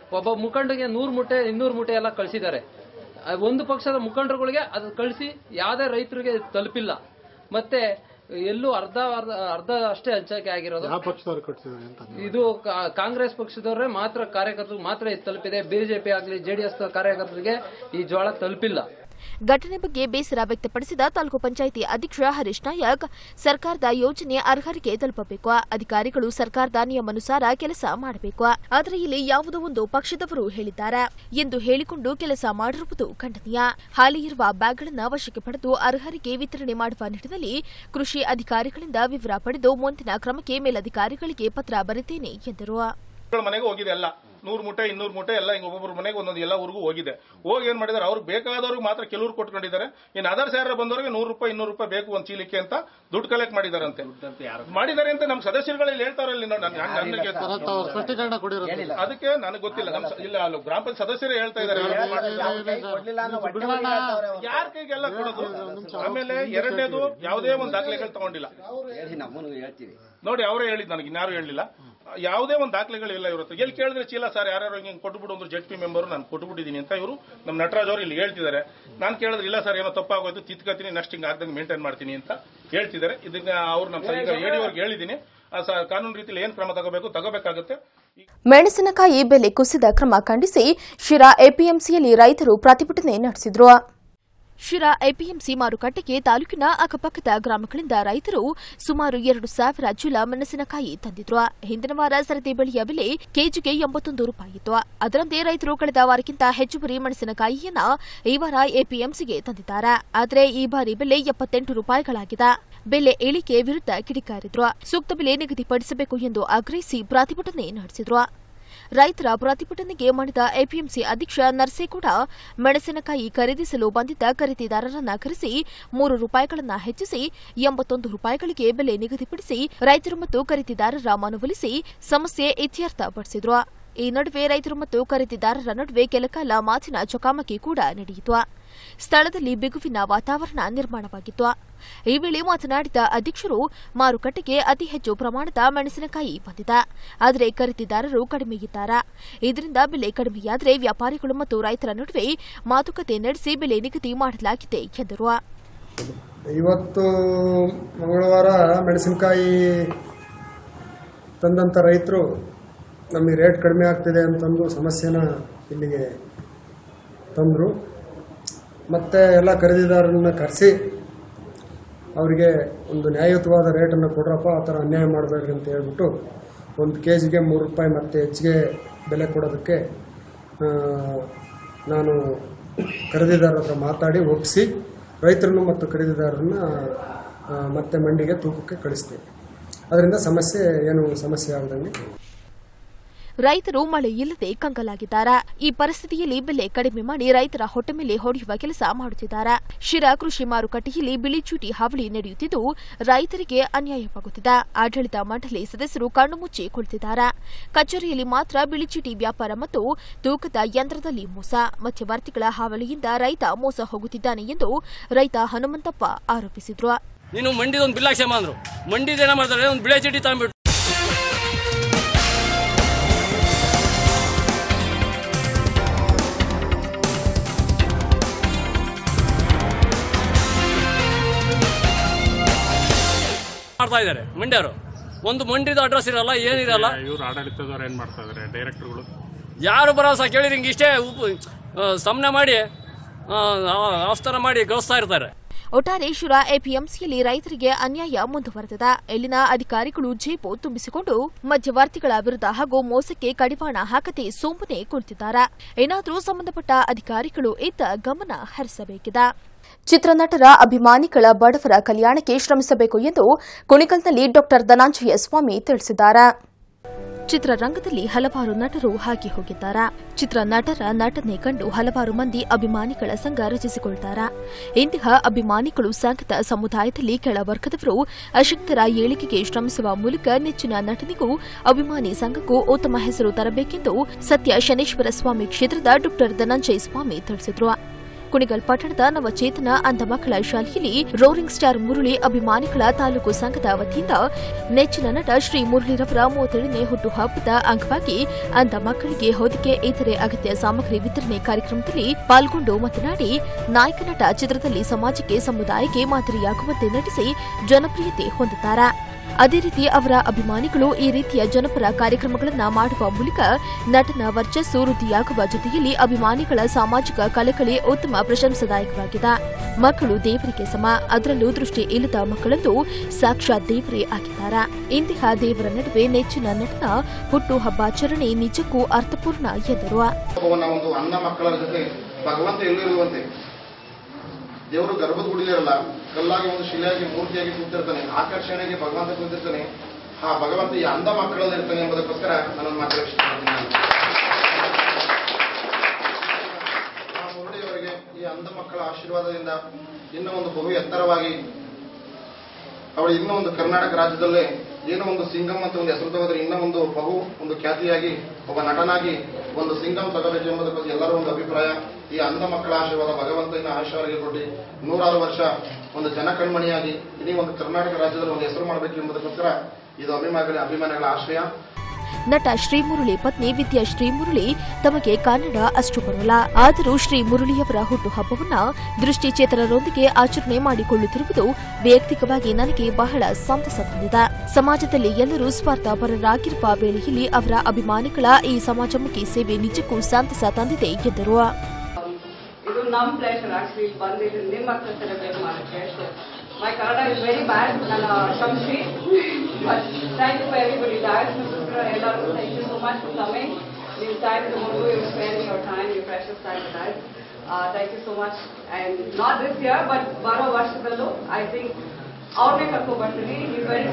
Speaker 4: ಒಬ್ಬ ಮುಖಂಡಗೆ ನೂರು ಮೂಟೆ ಇನ್ನೂರು ಮೂಟೆ ಎಲ್ಲ ಕಳಿಸಿದ್ದಾರೆ ಒಂದು ಪಕ್ಷದ ಮುಖಂಡರುಗಳಿಗೆ ಅದು ಕಳಿಸಿ ಯಾವುದೇ ರೈತರಿಗೆ ತಲುಪಿಲ್ಲ ಮತ್ತೆ ಎಲ್ಲೂ ಅರ್ಧ ಅರ್ಧ ಅರ್ಧ ಅಷ್ಟೇ ಹಂಚಿಕೆ ಆಗಿರೋದು
Speaker 5: ಯಾವ ಪಕ್ಷದವ್ರು ಕಟ್ಸಿದ್ದಾರೆ ಅಂತ
Speaker 4: ಇದು ಕಾ- ಕಾಂಗ್ರೆಸ್ ಪಕ್ಷದವರೇ ಮಾತ್ರ ಕಾರ್ಯಕರ್ತರು ಮಾತ್ರ ಇದು ತಲುಪಿದೆ ಬಿಜೆಪಿ ಆಗಲಿ ಜೆಡಿಎಸ್ ಕಾರ್ಯಕರ್ತರಿಗೆ ಈ ಜೋಳ ತಲುಪಿಲ್ಲ
Speaker 1: ಘಟನೆ ಬಗ್ಗೆ ಬೇಸರ ವ್ಯಕ್ತಪಡಿಸಿದ ತಾಲೂಕು ಪಂಚಾಯಿತಿ ಅಧ್ಯಕ್ಷ ಹರೀಶ್ ನಾಯಕ್ ಸರ್ಕಾರದ ಯೋಜನೆ ಅರ್ಹರಿಗೆ ತಲುಪಬೇಕು ಅಧಿಕಾರಿಗಳು ಸರ್ಕಾರದ ನಿಯಮಾನುಸಾರ ಕೆಲಸ ಮಾಡಬೇಕು ಆದರೆ ಇಲ್ಲಿ ಯಾವುದೋ ಒಂದು ಪಕ್ಷದವರು ಹೇಳಿದ್ದಾರೆ ಎಂದು ಹೇಳಿಕೊಂಡು ಕೆಲಸ ಮಾಡಿರುವುದು ಖಂಡನೀಯ ಹಾಲಿ ಇರುವ ಬ್ಯಾಗ್ಗಳನ್ನು ವಶಕ್ಕೆ ಪಡೆದು ಅರ್ಹರಿಗೆ ವಿತರಣೆ ಮಾಡುವ ನಿಟ್ಟಿನಲ್ಲಿ ಕೃಷಿ ಅಧಿಕಾರಿಗಳಿಂದ ವಿವರ ಪಡೆದು ಮುಂದಿನ ಕ್ರಮಕ್ಕೆ ಮೇಲಧಿಕಾರಿಗಳಿಗೆ ಪತ್ರ ಬರೆದೇನೆ ಎಂದರು
Speaker 6: ಮಕ್ಕಳ ಮನೆಗೆ ಹೋಗಿದೆ ಎಲ್ಲ ನೂರು ಮೂಟೆ ಇನ್ನೂರು ಮೂಟೆ ಎಲ್ಲ ಹಿಂಗ ಒಬ್ಬೊಬ್ಬರ ಮನೆಗೆ ಒಂದೊಂದು ಎಲ್ಲ ಊರಿಗೂ ಹೋಗಿದೆ ಹೋಗಿ ಏನ್ ಮಾಡಿದಾರೆ ಅವ್ರಿಗೆ ಬೇಕಾದವ್ರಿಗೆ ಮಾತ್ರ ಕೆಲವ್ರು ಕೊಟ್ಕೊಂಡಿದ್ದಾರೆ ಇನ್ನು ಅದರ್ ಸ್ಯಾರ ಬಂದವರಿಗೆ ನೂರು ರೂಪಾಯಿ ಇನ್ನೂರು ರೂಪಾಯಿ ಬೇಕು ಒಂದು ಚೀಲಕ್ಕೆ ಅಂತ ದುಡ್ಡು ಕಲೆಕ್ಟ್ ಮಾಡಿದಾರಂತೆ ಮಾಡಿದ್ದಾರೆ ಅಂತ ನಮ್ಮ ಸದಸ್ಯರುಗಳಲ್ಲಿ ಹೇಳ್ತಾರಲ್ಲಿ ನೋಡಿ ನಾನು- ನಾನು- ನನಗೆ
Speaker 5: ತಾವು ಸ್ಪಷ್ಟೀಕರಣ ಕೊಡಿರೋದು
Speaker 6: ಅದಕ್ಕೆ ನನಗೆ ಗೊತ್ತಿಲ್ಲ ನಮ್ಮ ಸ- ಇಲ್ಲ ಅಲ್ಲ ಗ್ರಾಮ ಪಂಚಾಯತ್ ಸದಸ್ಯರೇ ಹೇಳ್ತಾ ಇದ್ದಾರೆ ಯಾರ ಕೈಗೆಲ್ಲ ಕೊಡೋದು ಆಮೇಲೆ ಎರಡನೇದು ಯಾವುದೇ ಒಂದು ದಾಖಲೆಗಳು ತಗೊಂಡಿಲ್ಲ ನೋಡಿ ಅವರೇ ಹೇಳಿದ್ ನನಗೆ ಇನ್ಯಾರು ಹೇಳಿಲ್ಲ ಯಾವುದೇ ಒಂದು ದಾಖಲೆಗಳಿಲ್ಲ ಇವ್ರ ಹತ್ರ ಎಲ್ಲಿ ಕೇಳಿದ್ರೆ ಚೀಲ ಸರ್ ಯಾರ್ಯಾರು ಹಿಂಗೆ ಕೊಟ್ಬಿಡು ಅಂದ್ರೆ ಜೆಡ್ ಪಿ ಮೆಂಬರ್ ನಾನು ಕೊಟ್ಬಿಟ್ಟಿದ್ದೀನಿ ಅಂತ ಇವರು ನಮ್ಮ ನಟರಾಜ್ ಅವರು ಇಲ್ಲಿ ಹೇಳ್ತಿದ್ದಾರೆ ನಾನು ಕೇಳಿದ್ರೆ ಇಲ್ಲ ಸರ್ ಏನೋ ತಪ್ಪಾಗೋಯ್ತು ತಿತ್ಕತೀನಿ ನೆಕ್ಸ್ಟ್ ಹಿಂಗೆ ಆಗ್ದಂಗೆ ಮೇಂಟೈನ್ ಮಾಡ್ತೀನಿ ಅಂತ ಹೇಳ್ತಿದ್ದಾರೆ ಇದನ್ನ ಅವ್ರು ನಮ್ಮ ಈಗ ಹೇಳಿ ಅವ್ರಿಗೆ ಹೇಳಿದ್ದೀನಿ ಆ ಸ- ಕಾನೂನು ರೀತಿಯಲ್ಲಿ ಏನು ಕ್ರಮ ತಗೋಬೇಕು ತಗೋಬೇಕಾಗುತ್ತೆ
Speaker 1: ಮೆಣಸಿನಕಾಯಿ ಬೆಲೆ ಕುಸಿದ ಕ್ರಮ ಖಂಡಿಸಿ ಶಿರಾ ಎಪಿಎಂಸಿಯಲ್ಲಿ ರೈತರು ಪ್ರತಿಭಟನೆ ನಡೆಸಿದರು ಶಿರಾ ಎಪಿಎಂಸಿ ಮಾರುಕಟ್ಟೆಗೆ ತಾಲೂಕಿನ ಅಕ್ಕಪಕ್ಕದ ಗ್ರಾಮಗಳಿಂದ ರೈತರು ಸುಮಾರು ಎರಡು ಸಾವಿರ ಚೀಲ ಮೆಣಸಿನಕಾಯಿ ತಂದಿದ್ರು ಹಿಂದಿನ ವಾರ ಸರದಿ ಬೆಳೆಯ ಬೆಲೆ ಕೆಜಿಗೆ ಎಂಬತ್ತೊಂದು ರೂಪಾಯಿ ಇತ್ತು ಅದರಂತೆ ರೈತರು ಕಳೆದ ವಾರಕ್ಕಿಂತ ಹೆಚ್ಚುವರಿ ಮೆಣಸಿನಕಾಯಿಯನ್ನ ಈ ವಾರ ಎಪಿಎಂಸಿಗೆ ತಂದಿದ್ದಾರೆ ಆದರೆ ಈ ಬಾರಿ ಬೆಲೆ ಎಪ್ಪತ್ತೆಂಟು ರೂಪಾಯಿಗಳಾಗಿದೆ ಬೆಲೆ ಇಳಿಕೆ ವಿರುದ್ಧ ಕಿಡಿಕಾರಿದ್ರು ಸೂಕ್ತ ಬೆಲೆ ನಿಗದಿಪಡಿಸಬೇಕು ಎಂದು ಆಗ್ರಹಿಸಿ ಪ್ರತಿಭಟನೆ ನಡೆಸಿದ್ರು ರೈತರ ಪ್ರತಿಭಟನೆಗೆ ಮಾಡಿದ ಎಪಿಎಂಸಿ ಅಧ್ಯಕ್ಷ ನರ್ಸೇಗೌಡ ಮೆಣಸಿನಕಾಯಿ ಖರೀದಿಸಲು ಬಂದಿದ್ದ ಖರೀದಿದಾರರನ್ನ ಕರೆಸಿ ಮೂರು ರೂಪಾಯಿಗಳನ್ನ ಹೆಚ್ಚಿಸಿ ಎಂಬತ್ತೊಂದು ರೂಪಾಯಿಗಳಿಗೆ ಬೆಲೆ ನಿಗದಿಪಡಿಸಿ ರೈತರು ಮತ್ತು ಖರೀದಿದಾರರ ಮನವೊಲಿಸಿ ಸಮಸ್ಯೆ ಇತ್ಯರ್ಥಪಡಿಸಿದ್ರು ಈ ನಡುವೆ ರೈತರು ಮತ್ತು ಖರೀದಿದಾರರ ನಡುವೆ ಕೆಲಕಾಲ ಮಾತಿನ ಚೊಕಾಮಕಿ ಕೂಡ ನಡೆಯಿತು ಸ್ಥಳದಲ್ಲಿ ಬಿಗುವಿನ ವಾತಾವರಣ ನಿರ್ಮಾಣವಾಗಿತ್ತು ಈ ವೇಳೆ ಮಾತನಾಡಿದ ಅಧ್ಯಕ್ಷರು ಮಾರುಕಟ್ಟೆಗೆ ಅತಿ ಹೆಚ್ಚು ಪ್ರಮಾಣದ ಮೆಣಸಿನಕಾಯಿ ಬಂದಿದೆ ಆದರೆ ಖರೀದಿದಾರರು ಕಡಿಮೆ ಇದ್ದಾರೆ ಇದರಿಂದ ಬೆಲೆ ಕಡಿಮೆಯಾದರೆ ವ್ಯಾಪಾರಿಗಳು ಮತ್ತು ರೈತರ ನಡುವೆ ಮಾತುಕತೆ ನಡೆಸಿ ಬೆಲೆ ನಿಗದಿ ಮಾಡಲಾಗಿದೆ ಎಂದರು
Speaker 7: ಇವತ್ತು ಮಂಗಳವಾರ ಮೆಣಸಿನಕಾಯಿ ತಂದಂಥ ರೈತರು ನಮಗೆ ರೇಟ್ ಕಡಿಮೆ ಆಗ್ತಿದೆ ಅಂತಂದು ಸಮಸ್ಯೆನ ಇಲ್ಲಿಗೆ ತಂದರು ಮತ್ತು ಎಲ್ಲ ಖರೀದಿದಾರರನ್ನ ಕರೆಸಿ ಅವರಿಗೆ ಒಂದು ನ್ಯಾಯಯುತವಾದ ರೇಟನ್ನು ಕೊಡ್ರಪ್ಪ ಆ ಥರ ಅನ್ಯಾಯ ಮಾಡಬೇಡ್ರಿ ಅಂತ ಹೇಳ್ಬಿಟ್ಟು ಒಂದು ಕೆ ಜಿಗೆ ಮೂರು ರೂಪಾಯಿ ಮತ್ತೆ ಹೆಚ್ಚಿಗೆ ಬೆಲೆ ಕೊಡೋದಕ್ಕೆ ಆ, ನಾನು ಖರೀದಿದಾರರ ಹತ್ರ ಮಾತಾಡಿ ಒಪ್ಪಿಸಿ ರೈತರನ್ನು ಮತ್ತು ಖರೀದಿದಾರರನ್ನ ಆ, ಮತ್ತೆ ಮಂಡಿಗೆ ತೂಕಕ್ಕೆ ಕಳಿಸ್ತೀನಿ ಅದರಿಂದ ಸಮಸ್ಯೆ ಏನು ಸಮಸ್ಯೆ ಆಗದಂಗೆ
Speaker 1: ರೈತರು ಮಳೆ ಇಲ್ಲದೆ ಕಂಗಲಾಗಿದ್ದಾರೆ ಈ ಪರಿಸ್ಥಿತಿಯಲ್ಲಿ ಬೆಲೆ ಕಡಿಮೆ ಮಾಡಿ ರೈತರ ಹೊಟ್ಟೆ ಮೇಲೆ ಹೊಡೆಯುವ ಕೆಲಸ ಮಾಡುತ್ತಿದ್ದಾರೆ ಶಿರಾ ಕೃಷಿ ಮಾರುಕಟ್ಟೆಯಲ್ಲಿ ಬಿಳಿ ಚೂಟಿ ಹಾವಳಿ ನಡೆಯುತ್ತಿದ್ದು ರೈತರಿಗೆ ಅನ್ಯಾಯವಾಗುತ್ತಿದೆ ಆಡಳಿತ ಮಂಡಳಿ ಸದಸ್ಯರು ಕಣ್ಣು ಮುಚ್ಚಿ ಕುಳಿತಿದ್ದಾರೆ ಕಚೇರಿಯಲ್ಲಿ ಮಾತ್ರ ಬಿಳಿಚೀಟಿ ವ್ಯಾಪಾರ ಮತ್ತು ತೂಕದ ಯಂತ್ರದಲ್ಲಿ ಮೋಸ ಮಧ್ಯವರ್ತಿಗಳ ಹಾವಳಿಯಿಂದ ರೈತ ಮೋಸ ಹೋಗುತ್ತಿದ್ದಾನೆ ಎಂದು ರೈತ ಹನುಮಂತಪ್ಪ ಆರೋಪಿಸಿದ್ರು
Speaker 8: ನೀನು ಮಂಡಿದೊಂದು ಬಿಲ್ ಹಾಕ್ಸಮ್ಮ ಅಂದ್ರು ಮಂಡಿದ ಏನ ಮಾಡ್ತಾರೆ ಒಂದು ಬಿಳೆ ಚೀಟಿ ತಗೊಂಡ್ಬಿಟ್ಟು ಮಾಡ್ತಾ ಇದ್ದಾರೆ ಮಂಡ್ಯರು ಒಂದು ಮಂಡಿದ ಅಡ್ರೆಸ್ ಇರಲ್ಲ ಏನಿರಲ್ಲ
Speaker 5: ಇವ್ರು ಆಡಳಿತದವ್ರು ಏನ್ ಮಾಡ್ತಾ ಇದಾರೆ ಡೈರೆಕ್ಟರ್ಗಳು
Speaker 8: ಯಾರು ಭರವಸೆ ಕೇಳಿದ್ರೆ ಹಿಂಗೆ ಇಷ್ಟೇ ಸಮನೆ ಮಾಡಿ ಆ, ಆಸ್ಥಾನ ಮಾಡಿ ಗಳಿಸ್ತಾ ಇರ್ತಾರೆ
Speaker 1: ಒಟ್ಟಾರೆ ಶಿರಾ ಎಪಿಎಂಸಿಯಲ್ಲಿ ರೈತರಿಗೆ ಅನ್ಯಾಯ ಮುಂದುವರೆದಿದೆ ಇಲ್ಲಿನ ಅಧಿಕಾರಿಗಳು ಜೇಬು ತುಂಬಿಸಿಕೊಂಡು ಮಧ್ಯವರ್ತಿಗಳ ವಿರುದ್ಧ ಹಾಗೂ ಮೋಸಕ್ಕೆ ಕಡಿವಾಣ ಹಾಕದೆ ಸುಮ್ಮನೆ ಕುಳಿತಿದ್ದಾರೆ ಏನಾದರೂ ಸಂಬಂಧಪಟ್ಟ ಅಧಿಕಾರಿಗಳು ಇದ್ದ ಗಮನ ಹರಿಸಬೇಕಿದೆ ಚಿತ್ರನಟರ ಅಭಿಮಾನಿಗಳ ಬಡವರ ಕಲ್ಯಾಣಕ್ಕೆ ಶ್ರಮಿಸಬೇಕು ಎಂದು ಕುಣಿಗಲ್ನಲ್ಲಿ ಡಾಕ್ಟರ್ ಧನಂಜಯ ಸ್ವಾಮಿ ತಿಳಿಸಿದ್ದಾರೆ ಚಿತ್ರರಂಗದಲ್ಲಿ ಹಲವಾರು ನಟರು ಹಾಕಿ ಹೋಗಿದ್ದಾರೆ ಚಿತ್ರ ನಟರ ನಟನೆ ಕಂಡು ಹಲವಾರು ಮಂದಿ ಅಭಿಮಾನಿಗಳ ಸಂಘ ರಚಿಸಿಕೊಳ್ತಾರೆ ಇಂತಹ ಅಭಿಮಾನಿಗಳು ಸಂಘದ ಸಮುದಾಯದಲ್ಲಿ ಕೆಳವರ್ಗದವರು ಅಶಕ್ತರ ಏಳಿಗೆಗೆ ಶ್ರಮಿಸುವ ಮೂಲಕ ನೆಚ್ಚಿನ ನಟನಿಗೂ ಅಭಿಮಾನಿ ಸಂಘಕ್ಕೂ ಉತ್ತಮ ಹೆಸರು ತರಬೇಕೆಂದು ಸತ್ಯ ಶನೇಶ್ವರ ಸ್ವಾಮಿ ಕ್ಷೇತ್ರದ ಡಾಕ್ಟರ್ ಧನಂಜಯ ಸ್ವಾಮಿ ತಿಳಿಸಿದರು ಕುಣಿಗಲ್ ಪಟ್ಟಣದ ನವಚೇತನ ಅಂಧ ಮಕ್ಕಳ ಶಾಲೆಯಲ್ಲಿ ರೋರಿಂಗ್ ಸ್ಟಾರ್ ಮುರಳಿ ಅಭಿಮಾನಿಗಳ ತಾಲೂಕು ಸಂಘದ ವತಿಯಿಂದ ನೆಚ್ಚಿನ ನಟ ಶ್ರೀ ಮುರಳಿರವರ ಮೂವತ್ತೇಳನೇ ಹುಟ್ಟುಹಬ್ಬದ ಅಂಗವಾಗಿ ಅಂಧ ಮಕ್ಕಳಿಗೆ ಹೊದಿಕೆ ಇತರೆ ಅಗತ್ಯ ಸಾಮಗ್ರಿ ವಿತರಣೆ ಕಾರ್ಯಕ್ರಮದಲ್ಲಿ ಪಾಲ್ಗೊಂಡು ಮಾತನಾಡಿ ನಾಯಕ ನಟ ಚಿತ್ರದಲ್ಲಿ ಸಮಾಜಕ್ಕೆ ಸಮುದಾಯಕ್ಕೆ ಮಾದರಿಯಾಗುವಂತೆ ನಟಿಸಿ ಜನಪ್ರಿಯತೆ ಹೊಂದಿದ್ದಾರೆ ಅದೇ ರೀತಿ ಅವರ ಅಭಿಮಾನಿಗಳು ಈ ರೀತಿಯ ಜನಪರ ಕಾರ್ಯಕ್ರಮಗಳನ್ನು ಮಾಡುವ ಮೂಲಕ ನಟನ ವರ್ಚಸ್ಸು ವೃದ್ಧಿಯಾಗುವ ಜೊತೆಯಲ್ಲಿ ಅಭಿಮಾನಿಗಳ ಸಾಮಾಜಿಕ ಕಳಕಳಿ ಉತ್ತಮ ಪ್ರಶಂಸದಾಯಕವಾಗಿದೆ ಮಕ್ಕಳು ದೇವರಿಗೆ ಸಮ ಅದರಲ್ಲೂ ದೃಷ್ಟಿ ಇಲ್ಲದ ಮಕ್ಕಳಂದು ಸಾಕ್ಷಾತ್ ದೇವರೇ ಆಗಿದ್ದಾರೆ ಇಂತಹ ದೇವರ ನಡುವೆ ನೆಚ್ಚಿನ ನಟನ ಹುಟ್ಟು ಹಬ್ಬಾಚರಣೆ ನಿಜಕ್ಕೂ ಅರ್ಥಪೂರ್ಣ ಎಂದರು
Speaker 9: ಒಬ್ಬವನ್ನ ಒಂದು ಅನ್ನ ಮಕ್ಕಳ ಜೊತೆ ಭಗವಂತ ಎಲ್ಲಿರುವಂತೆ ದೇವರು ಗರ್ಭದ ಗುಡಿಲಿರಲ್ಲ ಕಲ್ಲಾಗಿ ಒಂದು ಶಿಲೆಯಾಗಿ ಮೂರ್ತಿಯಾಗಿ ಕೂತಿರ್ತಾನೆ ಆಕರ್ಷಣೆಗೆ ಭಗವಂತ ಕೂತಿರ್ತಾನೆ ಆ ಭಗವಂತ ಈ ಅಂಧ ಮಕ್ಕಳಲ್ಲಿ ಇರ್ತಾನೆ ಎಂಬುದಕ್ಕೋಸ್ಕರ ನನ್ನನ್ನು ಮಾತಾಡಕ್ಕೆ ಇಷ್ಟಪಡ್ತೀನಿ ನಾನು. ಆ ಮುರಳಿಯವರಿಗೆ ಈ ಅಂಧ ಮಕ್ಕಳ ಆಶೀರ್ವಾದದಿಂದ ಇನ್ನೂ ಒಂದು ಬಹು ಎತ್ತರವಾಗಿ ಅವಳು ಇನ್ನೂ ಒಂದು ಕರ್ನಾಟಕ ರಾಜ್ಯದಲ್ಲೇ ಏನೋ ಒಂದು ಸಿಂಗಮ್ ಅಂತ ಒಂದು ಹೆಸರು ತಗೋದ್ರೆ ಇನ್ನೂ ಒಂದು ಬಹು ಒಂದು ಖ್ಯಾತಿಯಾಗಿ ಒಬ್ಬ ನಟನಾಗಿ ಒಂದು ಸಿಂಗಮ್ ತಗೋಬೇಕು ಎಂಬುದಕ್ಕೋಸ್ಕರ ಎಲ್ಲರ ಒಂದು ಅಭಿಪ್ರಾಯ ಈ ಅಂಧ ಮಕ್ಕಳ ಆಶೀರ್ವಾದ ಭಗವಂತನ ಆಶೀರ್ವಾದ ಕೊಟ್ಟು ನೂರಾರು ವರ್ಷ ಒಂದು ಜನಕಣ್ಮಣಿಯಾಗಿ ಇಡೀ ಒಂದು ಕರ್ನಾಟಕ ರಾಜ್ಯದಲ್ಲಿ ಒಂದು ಹೆಸರು ಮಾಡಬೇಕು ಎಂಬುದಕ್ಕೋಸ್ಕರ ಇದು ಅಭಿಮಾನಿಗಳ ಅಭಿಮಾನಿಗಳ ಆಶ್ರಯ
Speaker 1: ನಟ ಶ್ರೀಮುರಳಿ ಪತ್ನಿ ವಿದ್ಯಾ ಶ್ರೀಮುರಳಿ ತಮಗೆ ಕನ್ನಡ ಅಷ್ಟು ಬರಲ್ಲ ಆದರೂ ಶ್ರೀ ಮುರಳಿಯವರ ಹುಟ್ಟುಹಬ್ಬವನ್ನ ದೃಷ್ಟಿಚೇತನರೊಂದಿಗೆ ಆಚರಣೆ ಮಾಡಿಕೊಳ್ಳುತ್ತಿರುವುದು ವೈಯಕ್ತಿಕವಾಗಿ ನನಗೆ ಬಹಳ ಸಂತಸ ತಂದಿದೆ ಸಮಾಜದಲ್ಲಿ ಎಲ್ಲರೂ ಸ್ವಾರ್ಥಪರರಾಗಿರುವ ವೇಳೆಯಲ್ಲಿ ಅವರ ಅಭಿಮಾನಿಗಳ ಈ ಸಮಾಜಮುಖಿ ಸೇವೆ ನಿಜಕ್ಕೂ ಸಂತಸ ತಂದಿದೆ ಎಂದರು
Speaker 10: ಇದು ನಮ್ಮ ಪ್ಲೇಷರ್ ಆಕ್ಚುಲಿ ಬಂದಿದ್ದು ನಿಮ್ಮ ಹತ್ರ ಸೆಲೆಬ್ರೇಟ್ ಮಾಡೋಕ್ಕೆ so my Kannada is very bad ನನ್ನ ಕ್ಷಮಿಸಿ but thank you everybody dad ಎಲ್ಲರಿಗೂ thank you so much for coming ನೀವು ಟೈಮ್ ತಗೊಂಡು you sparing your time you precious time dad thank you so much and not this year but ಬರೋ ವರ್ಷದಲ್ಲೂ I think ಅವ್ರನ್ನೇ ಕರ್ಕೊಂಡು ಬರ್ತೀನಿ is very